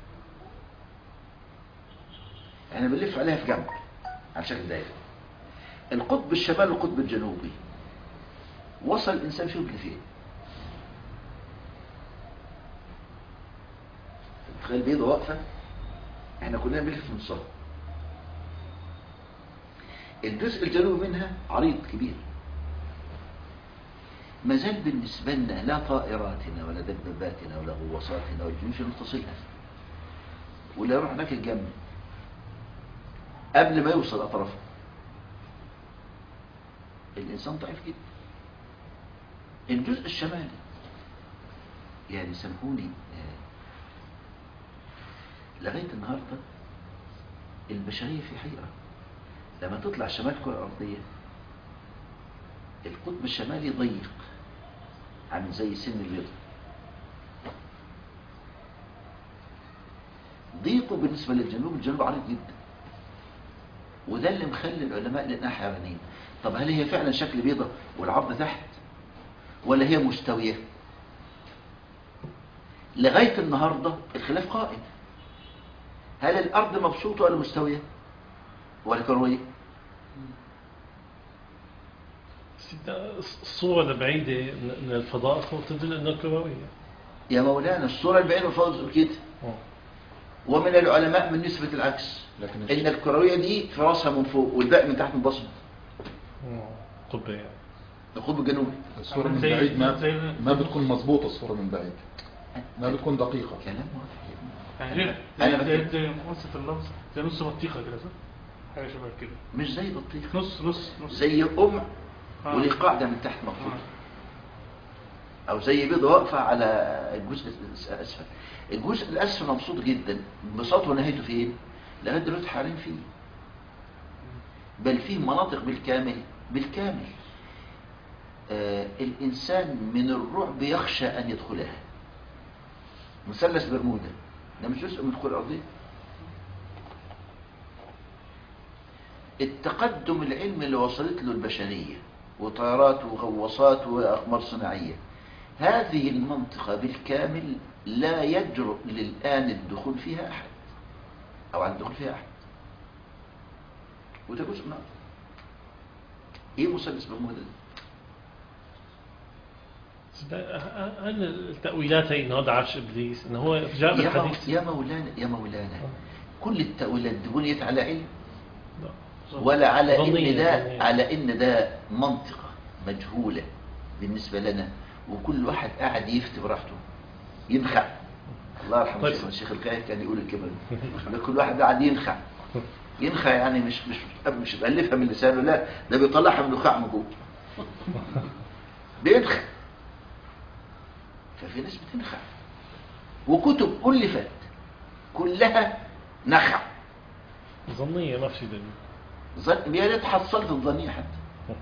احنا بنلف عليها في جنب على شكل دايره القطب الشمالي والقطب الجنوبي وصل الانسان فيهم لفين تخيل بيضة واقفة احنا كلنا بنلف في نصها الجزء الجنوبي منها عريض كبير ما زال بالنسبة لنا لا طائراتنا ولا دباباتنا ولا غواصاتنا ولا الجيوش اللي تصلها ولا يروح هناك الجنب قبل ما يوصل أطرافه الإنسان ضعيف جدا الجزء الشمالي يعني سامحوني آه، لغاية النهاردة البشرية في حيرة لما تطلع شمال الكرة الأرضية القطب الشمالي ضيق عامل زي سن البيضة ضيقه بالنسبة للجنوب الجنوب عريض جدا وده اللي مخلي العلماء لأنها حيرانين طب هل هي فعلا شكل بيضة والعرض تحت ولا هي مستوية لغاية النهاردة الخلاف قائم هل الأرض مبسوطة ولا مستوية ولا كروية سيدنا الصورة البعيدة من من الفضاء سوف تدل أنها كروية يا مولانا الصورة البعيدة والفوز كده آه. ومن العلماء من نسبة العكس لكن إن الكروية دي في راسها من فوق والباقي من تحت منبسط آه. قبة يعني القطب الجنوبي الصورة من زي- بعيد ما زي- ما بتكون مظبوطة الصورة من بعيد ما بتكون دقيقة كلام واضح يا ابني. يعني هي أنا زي بكتب. زي مؤسسة اللفظ زي نص بطيخة كده صح؟ حاجة شبه كده مش زي بطيخ نص نص نص زي أم آه. وليه قاعدة من تحت مبسوطة آه. أو زي بيضة واقفة على الجزء الأسفل الجزء الأسفل مبسوط جدا انبساطه ونهايته فين؟ لغاية دلوقتي حالين فيه بل فيه مناطق بالكامل بالكامل آه الإنسان من الرعب يخشى أن يدخلها مثلث برمودا ده مش جزء من الكرة الأرضية التقدم العلمي اللي وصلت له البشرية وطيارات وغواصات وأقمار صناعية هذه المنطقة بالكامل لا يجرؤ للآن الدخول فيها أحد أو عن الدخول فيها أحد وده جزء من الأرض. إيه مثلث برمودا ده؟ سيدنا، هل التأويلات هي انه هذا عرش إبليس أنه هو جاء يا, مو... بالحديث يا مولانا يا مولانا كل التأويلات دي بنيت على علم لا. ولا على ظنية، ان ده ظنية. على ان ده منطقة مجهولة بالنسبة لنا وكل واحد قاعد يفتي براحته ينخع الله يرحمه طيب. الشيخ الشيخ القايد كان يقول الكلمة دي كل واحد قاعد ينخع ينخع يعني مش مش مش بألفها من لسانه لا ده بيطلعها من نخاع من جوه بينخع ففي ناس بتنخع وكتب ألفت كلها نخع ظنية ما في دليل ظن يا ريت حصلت الظنية حتى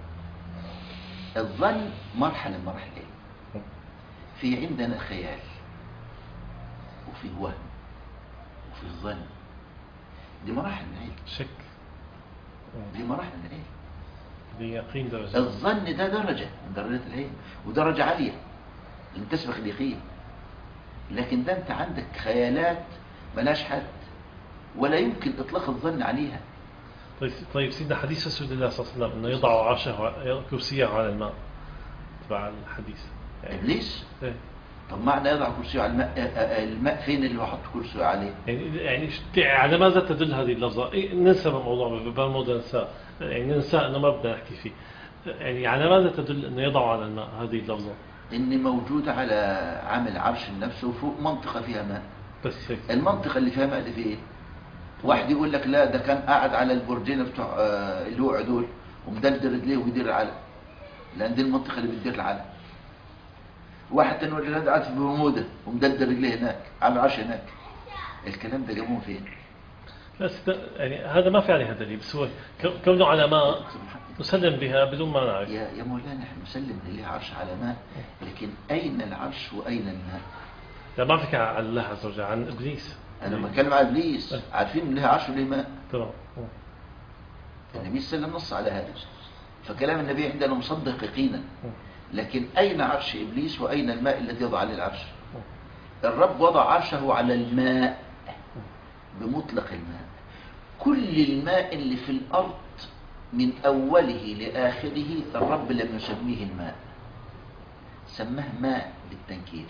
الظن مرحلة من مراحل العلم في عندنا خيال وفي وهم وفي ظن دي مراحل من العلم شك دي مراحل من العلم بيقين درجة الظن ده درجة من درجات العلم ودرجة عالية لن تسبق اليقين لكن ده انت عندك خيالات ملاش حد ولا يمكن اطلاق الظن عليها طيب طيب سيدنا حديث رسول الله صلى الله عليه وسلم انه يضع عرشه كرسيه على الماء تبع الحديث يعني ابليس إيه. طب معنى يضع كرسيه على الماء آه، آه، الماء فين اللي بحط كرسيه عليه يعني يعني ش- على ماذا تدل هذه اللفظة؟ إيه، ننسى الموضوع بالموضوع ننسى يعني ننسى انه ما بدنا نحكي فيه يعني على ماذا تدل انه يضع على الماء هذه اللفظة؟ ان موجودة على عامل عرش النفس وفوق منطقة فيها ماء بس هيك المنطقة اللي فيها ماء دي فين واحد يقول لك لا ده كان قاعد على البرجين بتوع آه، اللوع دول ومدلدل رجليه وبيدير العلم لان دي المنطقة اللي بتدير العلم واحد تاني يقول لك لا ده قاعد في برمودا ومدلدل رجليه هناك عامل عرش هناك الكلام ده جابوه فين لا ست... يعني هذا ما في عليها دليل بس هو كو- كونه على ماء نسلم بها بدون ما نعرف يا يا مولانا احنا نسلم ان ليه عرش على ماء لكن اين العرش واين الماء؟ لا ما فيك عن الله عز وجل عن ابليس انا بتكلم على ابليس عارفين ان ليه عرش وليه ماء تمام النبي صلى الله عليه وسلم نص على هذا فكلام النبي عندنا مصدق يقينا لكن أين عرش إبليس وأين الماء الذي وضع عليه العرش الرب وضع عرشه على الماء بمطلق الماء كل الماء اللي في الأرض من أوله لآخره الرب لم يسميه الماء سماه ماء بالتنكير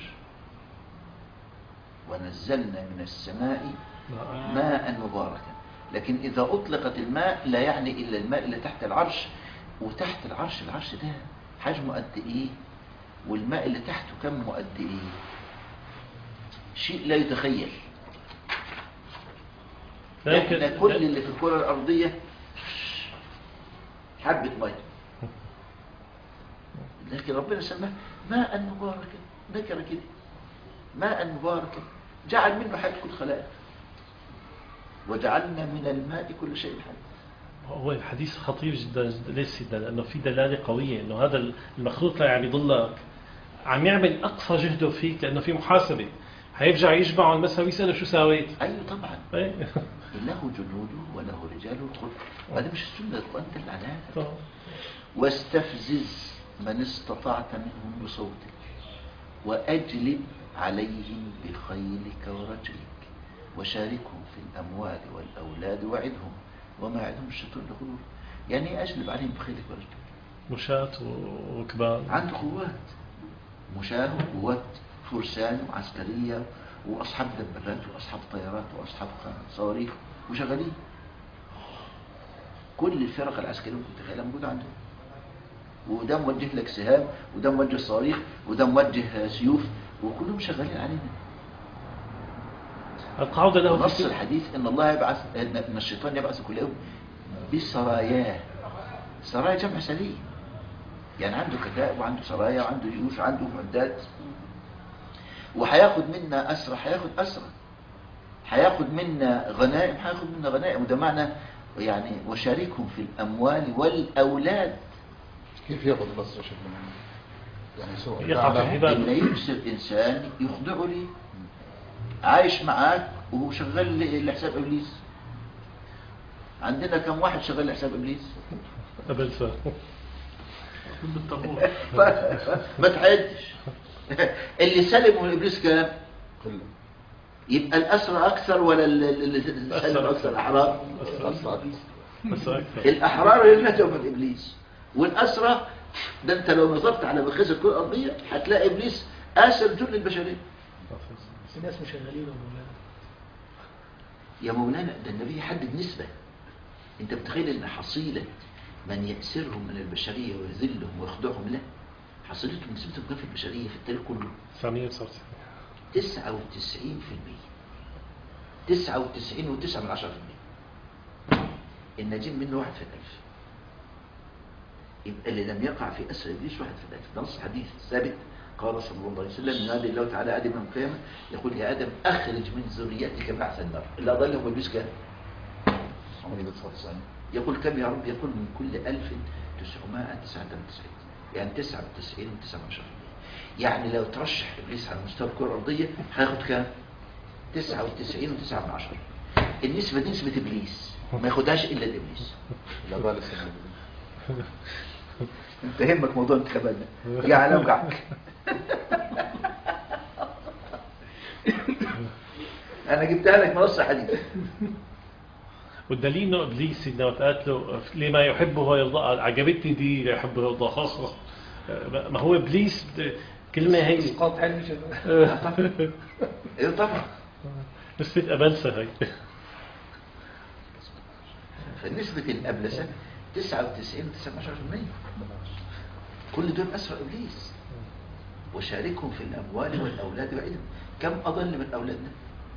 ونزلنا من السماء ماء مباركا لكن إذا أطلقت الماء لا يعني إلا الماء اللي تحت العرش وتحت العرش العرش ده حجمه قد إيه والماء اللي تحته كمه قد إيه شيء لا يتخيل لا احنا يمكن كل اللي في الكرة الأرضية حبة مية لكن ربنا سماه ماء مباركا ذكر كده ماء مباركا جعل منه حياة كل خلائق وجعلنا من الماء كل شيء حي هو الحديث خطير جدا جدا ليش سيدنا لأنه في دلالة قوية إنه هذا المخلوق لا يعني يضلك عم يعمل أقصى جهده فيك لأنه في محاسبة هيرجع يجمع المسا ويسأله شو سويت أيوة طبعا إيه. له جنوده وله رجال الخلق وهذا مش السنة القرآن دل على هذا طبعا. واستفزز من استطعت منهم بصوتك وأجلب عليهم بخيلك ورجلك وشاركهم في الأموال والأولاد وعدهم وما يعدهم الشيطان لغرور يعني إيه أجلب عليهم بخيلك ورجلك مشاة وركبان عنده قوات مشاة وقوات فرسان وعسكرية وأصحاب دبابات وأصحاب طيارات وأصحاب صواريخ وشغالين كل الفرق العسكرية اللي ممكن تتخيلها موجودة عندهم وده موجه لك سهام وده موجه صواريخ وده موجه سيوف وكلهم شغالين علينا القاعدة له ونص في الحديث ان الله يبعث ان الشيطان يبعث كل يوم بسراياه سرايا جمع سرية يعني عنده كتائب وعنده سرايا وعنده جيوش وعنده معدات وهياخد منا أسرى هياخد أسرى هياخد منا غنائم هياخد منا غنائم وده معنى يعني وشاركهم في الأموال والأولاد كيف ياخذ بس يا شيخ يعني سوء يقع في العبادة. إن يكسب إنسان يخضعه لي عايش معاك وهو شغال ل- لحساب إبليس عندنا كم واحد شغال لحساب إبليس قبل ف بالطابور ما تعدش اللي سلمه من إبليس كام قلة يبقى الأسرى أكثر ولا ال- ال- اللي سلم أكثر الأحرار أصل أكثر بس أكثر الأحرار اللي نجوا من إبليس والأسرى ده أنت لو نظرت على مقياس الكرة الأرضية هتلاقي إبليس آسر جل البشرية في ناس مشغلين يا مولانا يا مولانا ده النبي يحدد نسبة انت متخيل ان حصيلة من يأسرهم من البشرية ويذلهم ويخضعهم له حصيلتهم نسبتهم كام في البشرية في التاريخ كله 999 99% 99 وتسعة من عشرة في المية النجيم منه واحد في الألف يبقى اللي لم يقع في أسر إبليس واحد في الألف ده نص حديث ثابت قال صلى الله عليه وسلم ينادي الله تعالى آدم يوم القيامة يقول يا آدم أخرج من ذريتك بعث النار اللي أضلهم إبليس كام؟ 199 يقول كم يا رب يقول من كل 1999 يعني 99 و9 يعني لو ترشح ابليس على مستوى الكره الارضيه هياخد كام 99 و9 النسبه دي نسبه ابليس ما ياخدهاش الا الابليس لا بال السنة انت يهمك موضوع الانتخابات ده يا على وجعك انا جبتها لك منصه حديث والدليل انه ابليس سيدنا وقت له لما يحبه ويرضى عجبتني دي يحب ويرضى ما هو ابليس كلمه هي اسقاط علمي شباب ايوه طبعا نسبة أبلسة هي فنسبة الأبلسة 99 19% كل دول أسرى إبليس وشاركهم في الأموال والأولاد وعدهم كم أضل من أولادنا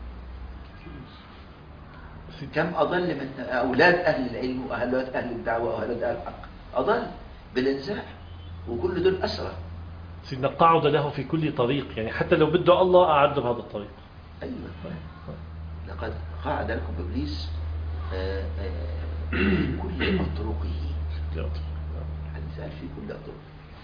كم أضل من أولاد أهل العلم وأولاد أهل الدعوة وأولاد أهل الحق أضل بالإنزاع وكل دول أسرى سيدنا قعد له في كل طريق يعني حتى لو بده الله أعد له بهذا الطريق أيوة لقد قعد لكم إبليس آه، آه، في كل أطرقه يعطيك. الحديث قال في كل أطرقه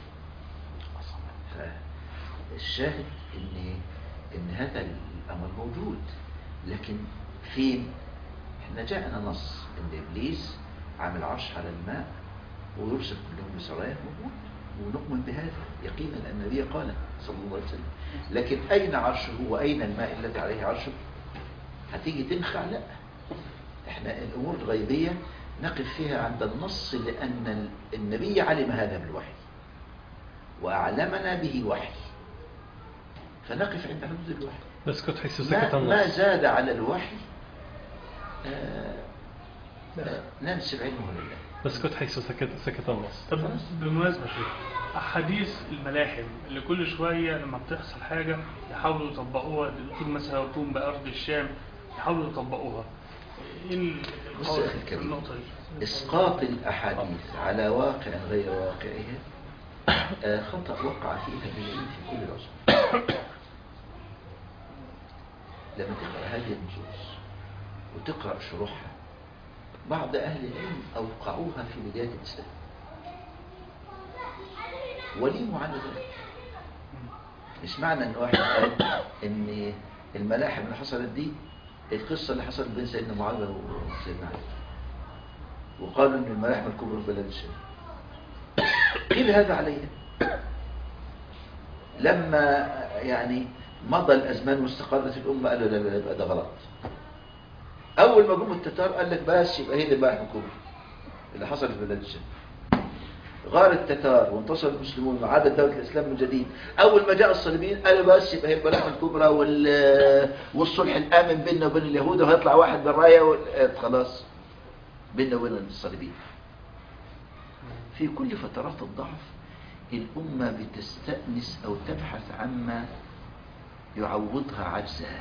فالشاهد ان ان هذا الامر موجود لكن فين احنا جاءنا نص ان ابليس عامل عرش على الماء ويرسل كلهم بسرايا موجود ونؤمن بهذا يقينا ان النبي قال صلى الله عليه وسلم لكن اين عرشه واين الماء الذي عليه عرشه هتيجي تنخع لا احنا الامور الغيبيه نقف فيها عند النص لان النبي علم هذا بالوحي وأعلمنا به وحي فنقف عند حدود الوحي نسكت حيث سكت ما, ما النص زاد على الوحي آه، آه، ننسب علمه لله نسكت حيث سكت سكت النص طب بالمناسبة شيخ أحاديث الملاحم اللي كل شوية لما بتحصل حاجة يحاولوا يطبقوها دكتور مثلا يقوم بأرض الشام يحاولوا يطبقوها إيه بص القول يا أخي في الكريم النقطة دي؟ إسقاط الأحاديث على واقع غير واقعها آه، خطأ وقع فيه العلم في كل العصور لما تقرأ هذه النصوص وتقرأ شروحها بعض أهل العلم أوقعوها في بداية الإسلام وليموا على ذلك مش معنى ان واحد قال ان الملاحم اللي حصلت دي القصة اللي حصلت بين سيدنا معاوية وسيدنا علي وقالوا ان الملاحم الكبرى في بلد الشام قيل هذا عليها لما يعني مضى الازمان واستقرت الامه قالوا لا لا لا يبقى ده غلط اول ما جم التتار قال لك بس يبقى هي دي الملاحم الكبرى اللي حصل في بلاد الشام غار التتار وانتصر المسلمون وعادت دولة الإسلام من جديد أول ما جاء الصليبيين قالوا بس يبقى هي الملاحم الكبرى وال- والصلح الآمن بيننا وبين اليهود وهيطلع واحد بالراية وال- خلاص بيننا وبين الصليبيين في كل فترات الضعف الأمة بتستأنس أو تبحث عما يعوضها عجزها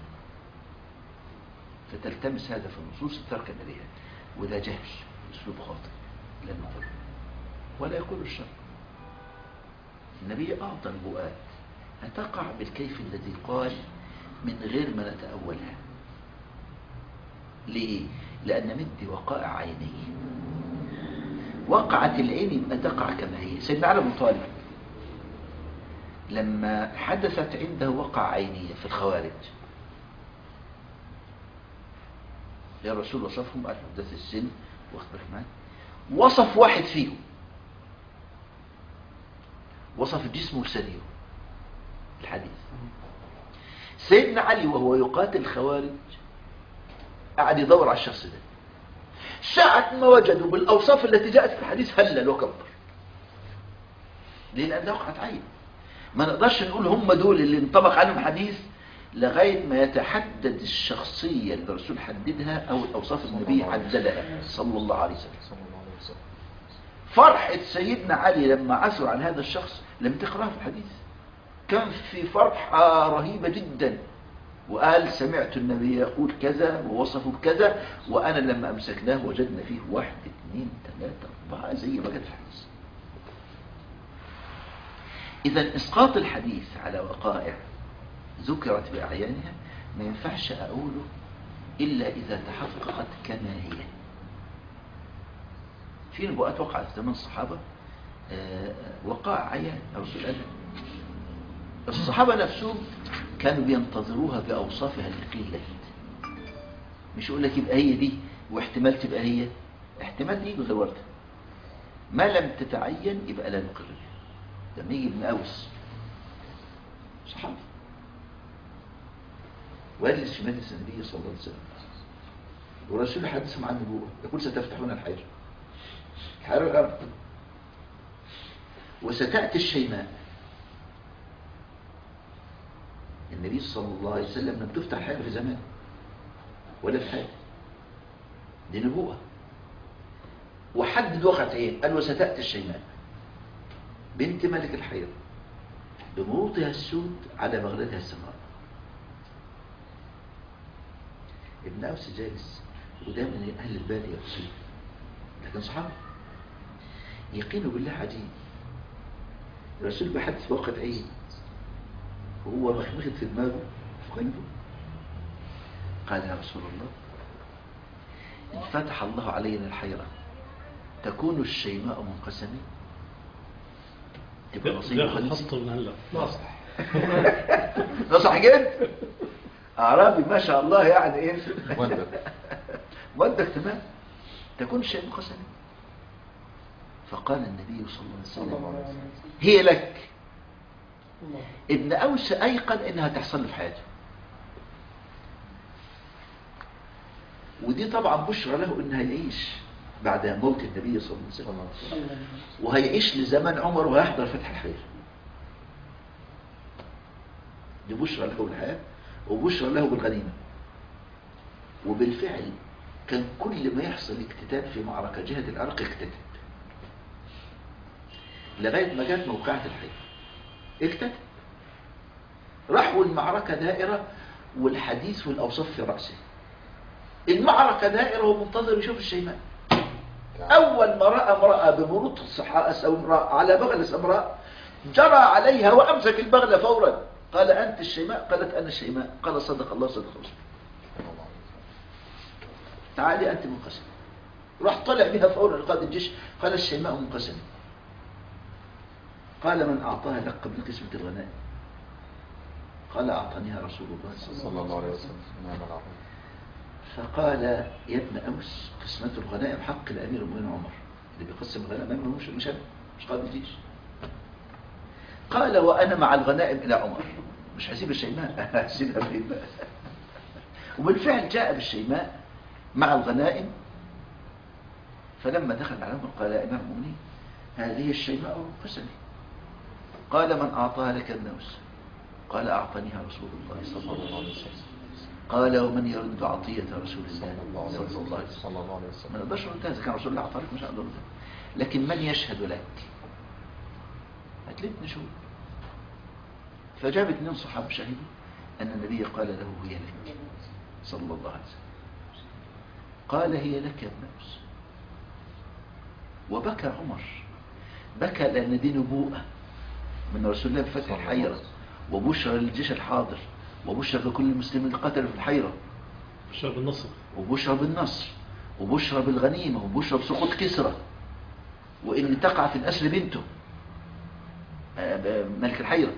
فتلتمس هذا في النصوص تركا إليها وده جهل أسلوب خاطئ لا نضر ولا يكون الشر النبي أعطى البؤات هتقع بالكيف الذي قال من غير ما نتأولها ليه؟ لأن مدي وقائع عينيه وقعت العين يبقى تقع كما هي سيدنا علي بن طالب لما حدثت عنده وقع عينية في الخوارج يا رسول وصفهم قال حدث السن واخد بالك معايا وصف واحد فيهم وصف جسمه لسانيه الحديث سيدنا علي وهو يقاتل الخوارج قعد يدور على الشخص ده ساعة ما وجدوا بالأوصاف التي جاءت في الحديث هلل وكبر ليه لأن ده وقعت عين ما نقدرش نقول هم دول اللي انطبق عليهم حديث لغاية ما يتحدد الشخصية اللي الرسول حددها أو الأوصاف النبي عدلها صلى الله عليه وسلم صلى الله عليه وسلم فرحة سيدنا علي لما عثر على هذا الشخص لم تقرأها في الحديث كان في فرحة رهيبة جدا وقال سمعت النبي يقول كذا ووصفه بكذا وأنا لما أمسكناه وجدنا فيه واحد اثنين ثلاثة أربعة زي ما كانت في الحديث إذا إسقاط الحديث على وقائع ذكرت بأعيانها ما ينفعش أقوله إلا إذا تحققت كما هي في نبوءات وقعت في زمن الصحابة آه، وقائع عيان الرسول قال الصحابة نفسهم كانوا بينتظروها بأوصافها القلة مش يقول لك يبقى هي دي واحتمال تبقى هي احتمال دي غير واردة ما لم تتعين يبقى لا نقر بها لما يجي ابن أوس صحابي ويجلس في مجلس النبي صلى الله عليه وسلم والرسول حدثهم عن النبوة يقول ستفتحون الحجر الحجر الأرض وستأتي الشيماء النبي صلى الله عليه وسلم لم تفتح حاجة في زمان ولا في حاجة دي نبوة وحدد وقت ايه قال وستأتي الشيماء بنت ملك الحيرة بمروطها السود على بغلتها السمراء ابن أوس جالس وده من أهل البادية والصيف لكن صحابي يقينه بالله عجيب الرسول بحدث بوقت عين وهو مخمخت في دماغه في قلبه قال يا رسول الله إن فتح الله علينا الحيرة تكون الشيماء منقسمة تبقى نصيب ده خمسي خط من هلا ناصح نصح جد أعرابي ما شاء الله يعني إيه مودك ودك تمام تكون الشيء منقسمة فقال النبي صلى الله عليه وسلم هي لك ابن أوس أيقن إنها تحصل له في حياته ودي طبعا بشرى له إنه هيعيش بعد موت النبي صلى الله عليه وسلم وهيعيش لزمن عمر وهيحضر فتح الخير دي بشرى له بالحياة وبشرى له بالغنيمة وبالفعل كان كل ما يحصل اكتتاب في معركة جهة العراق اكتتب لغاية ما جت موقعة الحير اكتتب راح والمعركة دائرة والحديث والأوصاف في رأسه المعركة دائرة ومنتظر يشوف الشيماء أول ما رأى امرأة بمروط الصحاء أو امرأة على بغلة سمراء جرى عليها وأمسك البغلة فورا قال أنت الشيماء قالت أنا الشيماء قال صدق الله صدق رسوله تعالي أنت منقسم راح طلع بها فورا لقائد الجيش قال الشيماء منقسم قال من أعطاها لك قبل قسمة الغنائم قال أعطانيها رسول الله صلى الله صلى الله عليه وسلم نعم العظيم فقال يا ابن أوس قسمة الغنائم حق الأمير المؤمنين عمر اللي بيقسم الغنائم مش مش أنا مش قائد الجيش قال وأنا مع الغنائم إلى عمر مش هسيب الشيماء هسيبها فين بقى وبالفعل جاء بالشيماء مع الغنائم فلما دخل على عمر قال يا إمام المؤمنين هذه الشيماء قسمي قال من أعطاها لك ابن أوس قال أعطانيها رسول الله صلى الله عليه وسلم قال ومن يرد عطية رسول الله صلى الله عليه وسلم صلى الله عليه ما وسلم نقدرش نقول إذا كان رسول الله أعطاك مش هقدر أردها. لكن من يشهد لك هتلف نشوف فجاب اثنين صحابة شهدوا أن النبي قال له هي لك صلى الله عليه وسلم قال هي لك يا ابن أوس وبكى عمر بكى لأن دي نبوءة من رسول الله بفتح الحيرة وبشرى للجيش الحاضر وبشرى لكل المسلمين اللي قتلوا في الحيرة شاب النصر وبشرى بالنصر وبشرى بالغنيمة وبشرى بسقوط كسرى وإن تقع في الأسر بنته آه، ب- ملك الحيرة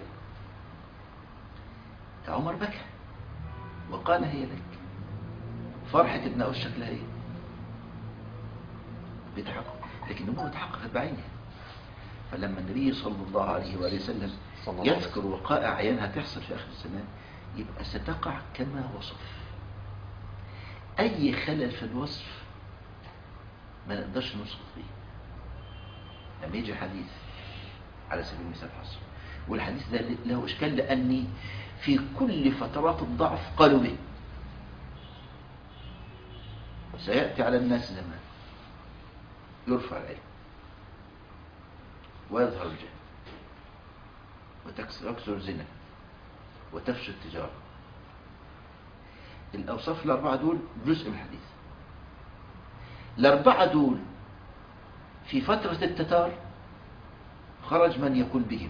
عمر بكى وقال هي لك فرحة ابن أوس شكلها ايه بيتحقق لكن النبوة تحققت بعينها فلما النبي صلى الله عليه وآله وسلم صلى الله عليه يذكر وقائع عيانها تحصل في آخر الزمان يبقى ستقع كما وصف أي خلل في الوصف ما نقدرش نوصف فيه لما يجي حديث على سبيل المثال حصر والحديث ده له إشكال لأني في كل فترات الضعف قالوا به سيأتي على الناس زمان يرفع العلم ويظهر الجهل وتكسر يكثر الزنا وتفشى التجارة الأوصاف الأربعة دول جزء من الحديث الأربعة دول في فترة التتار خرج من يقول بهم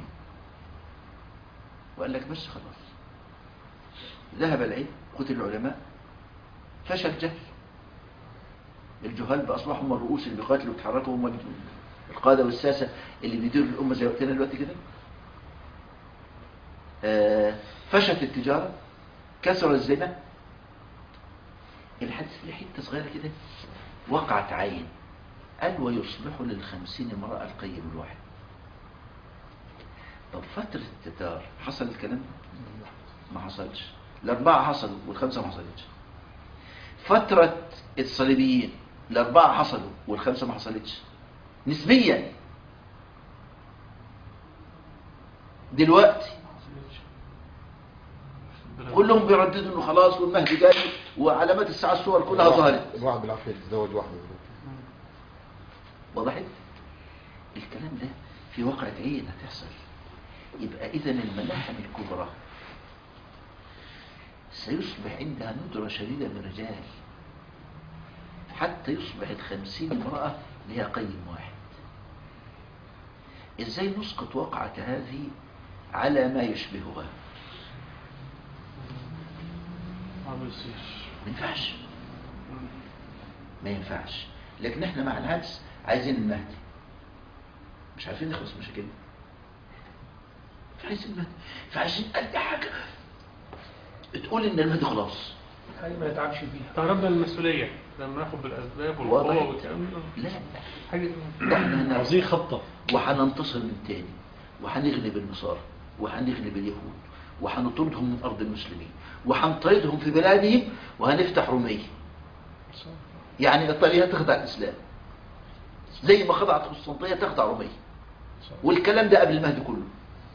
وقال لك بس خلاص ذهب العلم قتل العلماء فشل الجهل الجهال بقى أصبحوا هم الرؤوس اللي بيقاتلوا ويتحركوا هم القادة والساسة اللي بيديروا الأمة زي وقتنا دلوقتي كده آه، فشت التجارة كسر الزنا الحديث اللي حتة صغيرة كده وقعت عين قال ويصبح للخمسين امرأة القيم الواحد طب فترة التتار حصل الكلام ده؟ ما حصلش الأربعة حصلوا والخمسة ما حصلتش فترة الصليبيين الأربعة حصلوا والخمسة ما حصلتش نسبيا دلوقتي كلهم بيرددوا انه خلاص والمهدي جاي وعلامات الساعة الصور كلها ظهرت الواحد بالعافية يتزوج واحدة وضحت الكلام ده في واقعة عين هتحصل يبقى إذا الملاحم الكبرى سيصبح عندها ندرة شديدة من الرجال حتى يصبح الخمسين امرأة لها قيم واحد ازاي نسقط واقعة هذه على ما يشبهها ما بيصيرش ما ينفعش ما ينفعش لكن احنا مع العكس عايزين المهدي مش عارفين نخلص مشاكلنا فعايزين المهدي فعايزين اي حاجه تقول ان المهدي خلاص حاجة ما يتعبش فيها تعرضنا للمسؤولية لما ناخد بالأسباب واضح. والقوة والكلام ده لا حاجة ده احنا هن- عاوزين خطة وهننتصر من تاني وهنغلب النصارى وهنغلب اليهود وهنطردهم من أرض المسلمين وهنطردهم في بلادهم وهنفتح رومية يعني إيطاليا تخضع الإسلام زي ما خضعت قسطنطينية تخضع رومية والكلام ده قبل المهدي كله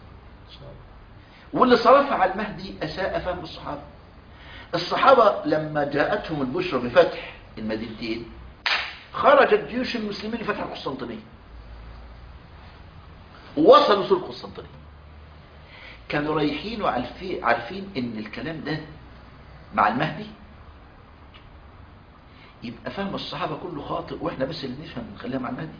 واللي صرفها على المهدي أساء فهم الصحابة الصحابة لما جاءتهم البشرى بفتح المدينتين خرجت جيوش المسلمين لفتح القسطنطينية ووصلوا سور القسطنطينية كانوا رايحين وعارفين عارفين ان الكلام ده مع المهدي يبقى فهم الصحابة كله خاطئ واحنا بس اللي نفهم نخليها مع المهدي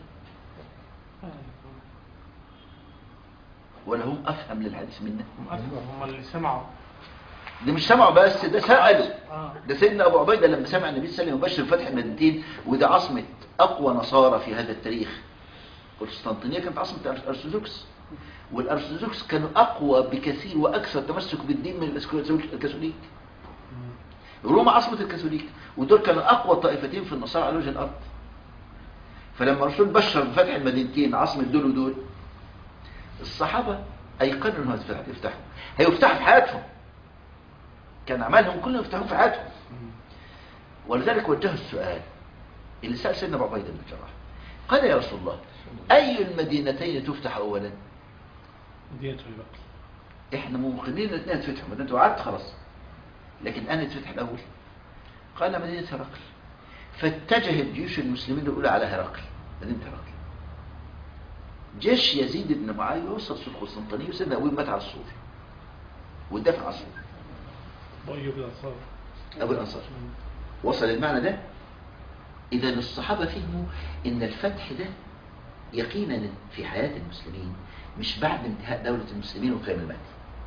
ولا هم افهم للحديث منا هم أفهم هم اللي سمعوا ده مش سمعوا بس ده سألوا آه. ده سيدنا ابو عبيده لما سمع النبي صلى الله عليه وسلم يبشر فتح المدينتين وده عاصمه اقوى نصارى في هذا التاريخ قسطنطينيه كانت عاصمه الارثوذكس والارثوذكس كانوا اقوى بكثير واكثر تمسك بالدين من الكاثوليك الكاثوليك. روما عاصمه الكاثوليك ودول كانوا اقوى طائفتين في النصارى على وجه الارض فلما الرسول بشر بفتح المدينتين عاصمه دول ودول الصحابه ايقنوا انهم هيفتحوا يفتحوا هيفتحوا في حياتهم كان عملهم كلهم يفتحوا في حياتهم ولذلك وجهوا السؤال اللي سأل سيدنا أبو عبيدة بن الجراح قال يا رسول الله أي المدينتين تفتح أولا مدينة البقر إحنا موقنين الاثنين تفتحوا ما أنتوا وعدت خلاص لكن أنا تفتح الأول قال مدينة هرقل فاتجهت جيوش المسلمين الأولى على هرقل مدينة هرقل جيش يزيد بن معاوية وصل سور القسطنطينية وسيدنا أبوه مات على السور ودفع على السور وأيوب الأنصار أبو الأنصار وصل المعنى ده إذا الصحابة فهموا إن الفتح ده يقينا في حياة المسلمين مش بعد انتهاء دولة المسلمين وقيام المهدي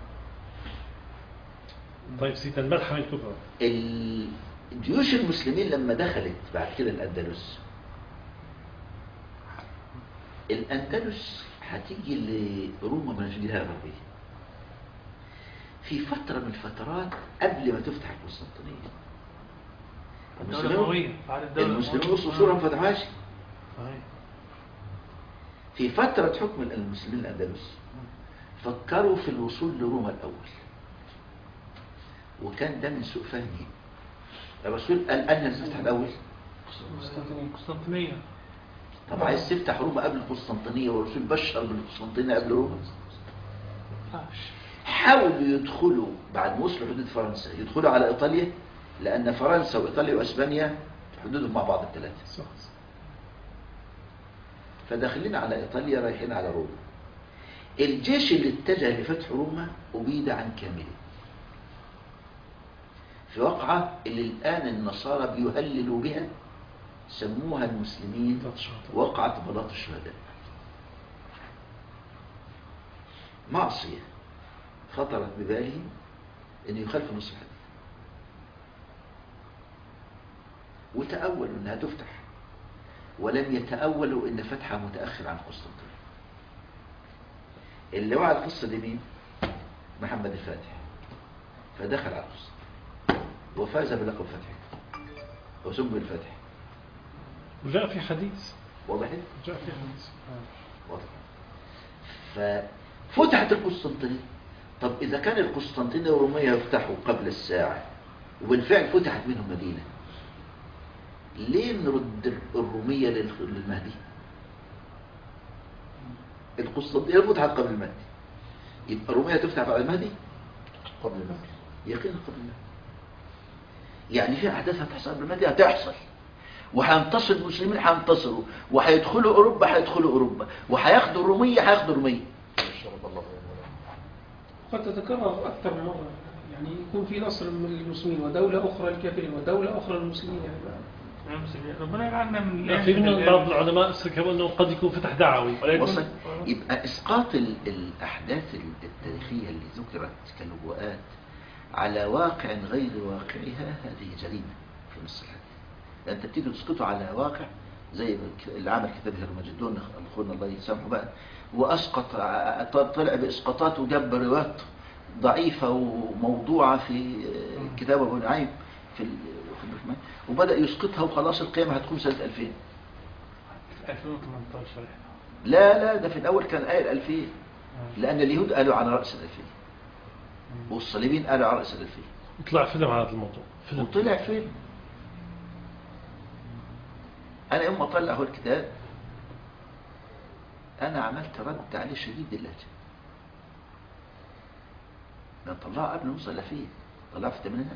طيب سيدنا الملحمة الكبرى ال- جيوش المسلمين لما دخلت بعد كده الأندلس الأندلس هتيجي لروما من الجزيرة العربية في فترة من الفترات قبل ما تفتح القسطنطينية الدولة القوية بعد الدولة المسلمين القوية. وصلوا سورة ما فتحوهاش صحيح. في فترة حكم المسلمين الأندلس فكروا في الوصول لروما الأول وكان ده من سوء فهمهم الرسول قال أنا تفتح الأول قسطنطينية قسطنطينية طب عايز تفتح روما قبل القسطنطينية والرسول بشر بالقسطنطينية قبل روما ينفعش. حاولوا يدخلوا بعد ما وصلوا حدود فرنسا يدخلوا على إيطاليا لأن فرنسا وإيطاليا وأسبانيا حدودهم مع بعض الثلاثة صح فداخلين على إيطاليا رايحين على روما الجيش اللي اتجه لفتح روما أبيد عن كامله في وقعة اللي الآن النصارى بيهللوا بها سموها المسلمين بلاط الشهداء. وقعة بلاط الشهداء معصية خطرت ببالهم أن يخالفوا نص الحديث وتأولوا أنها تفتح ولم يتأولوا أن فتحها متأخر عن قسطنطينية اللي وعى القصة دي مين؟ محمد الفاتح فدخل على القصة وفاز بلقب فتح وسمي الفاتح وجاء في حديث واضح؟ جاء في حديث واضح ففتحت القسطنطينية طب إذا كان القسطنطينية ورومية يفتحوا قبل الساعة وبالفعل فتحت منهم مدينة ليه نرد الرومية لل- للمهدي القسطنطينية فتحت قبل المهدي يبقى الرومية تفتح بعد المهدي قبل المهدي يقينا قبل المهدي يعني في أحداث هتحصل قبل المهدي هتحصل وهينتصر المسلمين هينتصروا وهيدخلوا أوروبا هيدخلوا أوروبا وهياخدوا الرومية هياخدوا الرومية شرب الله خير قد تتكرر أكثر من مرة يعني يكون في نصر من المسلمين ودولة أخرى للكافرين ودولة أخرى للمسلمين يعني ما- نعم، ربنا يجعلنا من لا، في الآن- منهم بعض العلماء سكبوا أنه قد يكون فتح دعوي ولكن وصل يبقى إسقاط ال- الأحداث التاريخية اللي ذكرت كنبوءات على واقع غير واقعها هذه جريمة في نص الحديث انت بتيجي تسقطه على واقع زي اللي عمل كتاب هرمجدون اخونا الله يسامحه بقى واسقط ع- طلع باسقاطات وجاب روايات ضعيفه وموضوعه في كتاب ابو نعيم في ال- في الرحمن وبدا يسقطها وخلاص القيامه هتكون سنه 2000 2018 لا لا ده في الاول كان قايل 2000 لان اليهود قالوا على راس ال 2000 والصليبيين قالوا على راس ال 2000 طلع فيلم على هذا الموضوع فيلم وطلع فيلم انا يوم ما طلع هو الكتاب انا عملت رد عليه شديد اللهجه ده طلعه قبل ما نوصل فيه طلعه في الثمانينات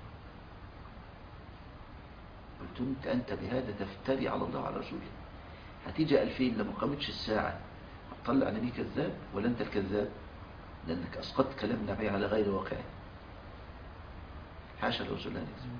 قلت له انت انت بهذا تفتري على الله وعلى رسوله هتيجي 2000 لما قامتش الساعه هتطلع نبي كذاب ولا انت الكذاب لانك اسقطت كلام النبي على غير واقعه حاشا لرسول الله يكذب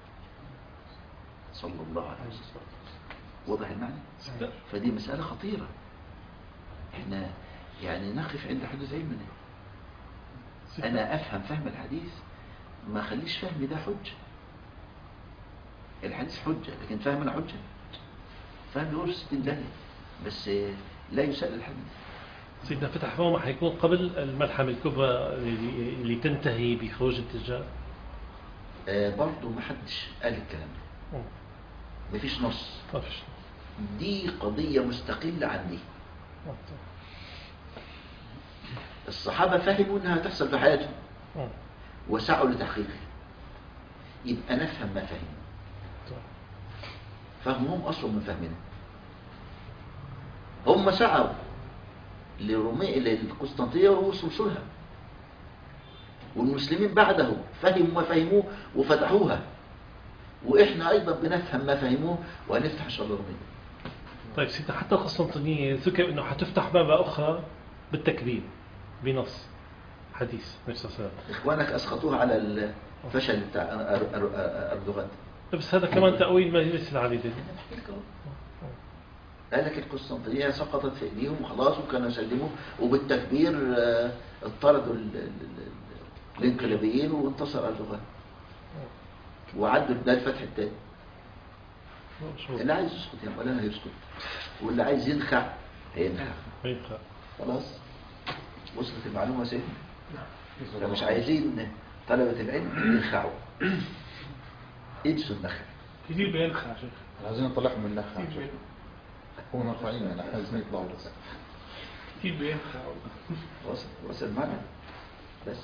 صلى الله عليه وسلم واضح المعنى فدي مسألة خطيرة احنا يعني نقف عند حدود علمنا انا افهم فهم الحديث ما اخليش فهمي ده حجة الحديث حجة لكن فهمنا حجة فهم يقول ستين داهية بس لا يسأل الحديث سيدنا فتح فهم حيكون قبل الملحمة الكبرى اللي, اللي تنتهي بخروج التجار آه برضو ما حدش قال الكلام ده مم. مفيش نص ما فيش دي قضية مستقلة عن دي مم. الصحابة فهموا انها تحصل في حياتهم مم. وسعوا لتحقيقها يبقى نفهم ما فهموا فهمهم أصل من فهمنا هم سعوا لرومي للقسطنطينية ووصلوا لها والمسلمين بعده فهموا ما فهموه وفتحوها وإحنا أيضا بنفهم ما فهموه وهنفتح إن شاء الله رومية طيب سيدنا حتى القسطنطينية ذكر انه حتفتح بابا اخرى بالتكبير بنص حديث النبي صلى الله عليه وسلم إخوانك أسقطوها على الفشل بتاع أر- أر- أردوغان بس هذا كمان تأويل مجلس العديدة قال لك القسطنطينية سقطت في ايديهم وخلاص وكانوا يسلموا وبالتكبير آه، اطردوا ال- ال- ال- الانقلابيين وانتصر اردوغان وعدوا ده الفتح الثاني اللي عايز يسكت يعني ولا هيسكت واللي عايز ينخع هينخع يبقى خلاص وصلت المعلومة يا سيدي فمش عايزين طلبة العلم ينخعوا يجسوا النخع كتير بينخع يا شيخ عايزين نطلعهم من النخ كتير بينخع هم مرفعين يعني احنا عايزين يطلعوا بس كتير بينخع وصل وصل معنا بس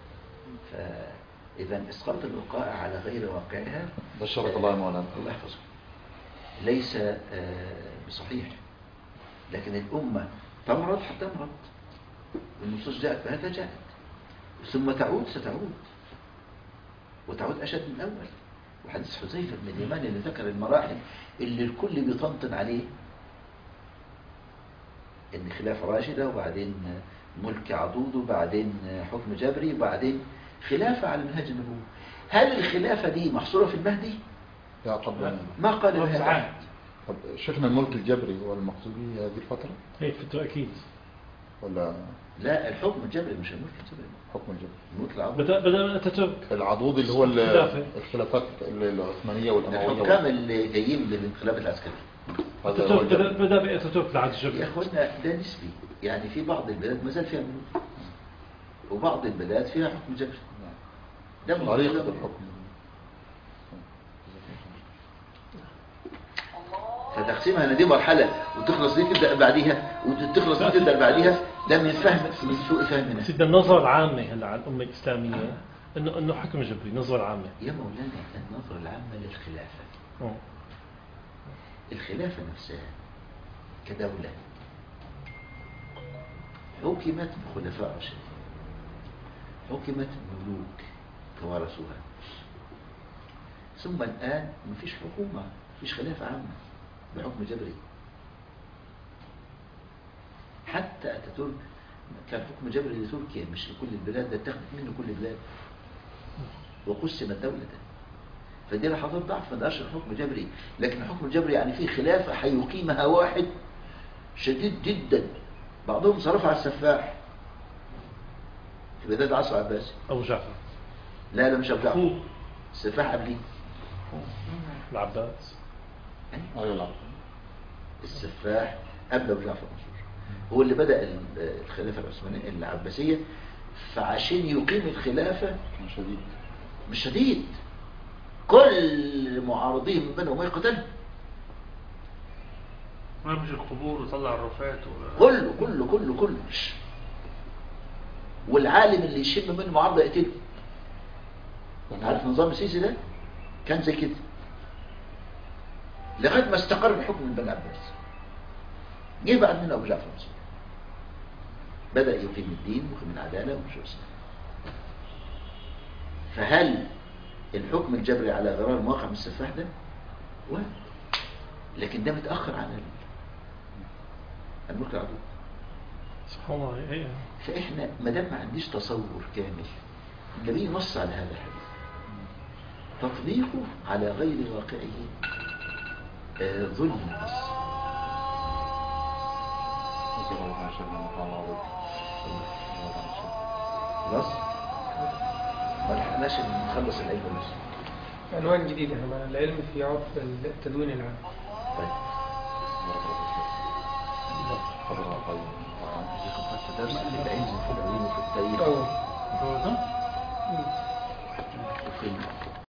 فإذا إسقاط الوقائع على غير واقعها بشرك الله يا مولانا الله يحفظك ليس آه، بصحيح لكن الأمة تمرض حتمرض النصوص جاءت بهذا جاءت ثم تعود ستعود وتعود أشد من الأول وحديث حذيفة بن اليمان اللي ذكر المراحل اللي الكل بيطنطن عليه ان خلافة راشدة وبعدين ملك عضوض وبعدين حكم جبري وبعدين خلافة على منهج النبوة هل الخلافة دي محصورة في المهدي؟ يا قبل ما قال بها رفعات. أحد طب شيخنا الملك الجبري هو المقصود به هذه الفترة هي فترة أكيد ولا لا الحكم الجبري مش الملك الجبري حكم الجبري الملك العضوض بدأ بدأ من أتاتورك العضوض اللي هو ال- الخلافة. الخلافات العثمانية والأموية الحكام اللي جايين من الانقلاب العسكري هذا هو أتاتورك بدأ, الجبري بدأ بأتاتورك العهد يا الجبري اخوانا ده نسبي يعني في بعض البلاد ما زال فيها ملوك وبعض البلاد فيها حكم جبري ده من طريقة الخلافة. الحكم فتقسيمها ان دي مرحله وتخلص دي تبدا بعديها وتخلص دي تبدا بعديها ده من فهم من سوء فهمنا سيدنا النظرة العامة هلا على الأمة الإسلامية إنه إنه حكم جبري النظرة العامة يا مولانا النظره العامه للخلافه مم. الخلافه نفسها كدوله حكمت بخلفاء راشدين حكمت بملوك توارثوها ثم الان مفيش حكومه مفيش خلافه عامه بحكم جبري حتى اتاتورك كان حكم جبري لتركيا مش لكل البلاد ده اتخذت منه كل البلاد وقسمت دولة فدي لحظات ضعف ما دارش الحكم جبري لكن الحكم الجبري يعني فيه خلافة هيقيمها واحد شديد جدا بعضهم صرفها على السفاح في بداية العصر العباسي أبو جعفر لا لا مش أبو جعفر أخوه السفاح قبليه العباس ايوه العبد السفاح قبل ابو جعفر المنصور هو اللي بدأ ال- الخلافة العثمانية العباسية فعشان يقيم الخلافة كان شديد مش شديد كل معارضين من بني أمية قتلهم ما يمشي القبور ويطلع الرفات و... كله كله كله كله والعالم اللي يشم منه معارضة يقتله عارف نظام السيسي ده كان زي كده لغاية ما استقر الحكم من بني عباس جه بعد منه أبو جعفر المنصور بدأ يقيم الدين ويقيم العدالة ومش اسمه فهل الحكم الجبري على غرار مواقع من السفاح ده؟ وارد لكن ده متأخر عن ال- الملك العدو سبحان الله هي فإحنا ما دام ما عنديش تصور كامل النبي نص على هذا الحديث تطبيقه على غير واقعه آه، ظلم النص نسأل الله عز وجل أن يقع الله خلاص ما لحقناش نخلص العلم بس عنوان جديد يا جماعة العلم في عرف التدوين العام طيب بارك الله فيك. حضرنا طيب درس العلم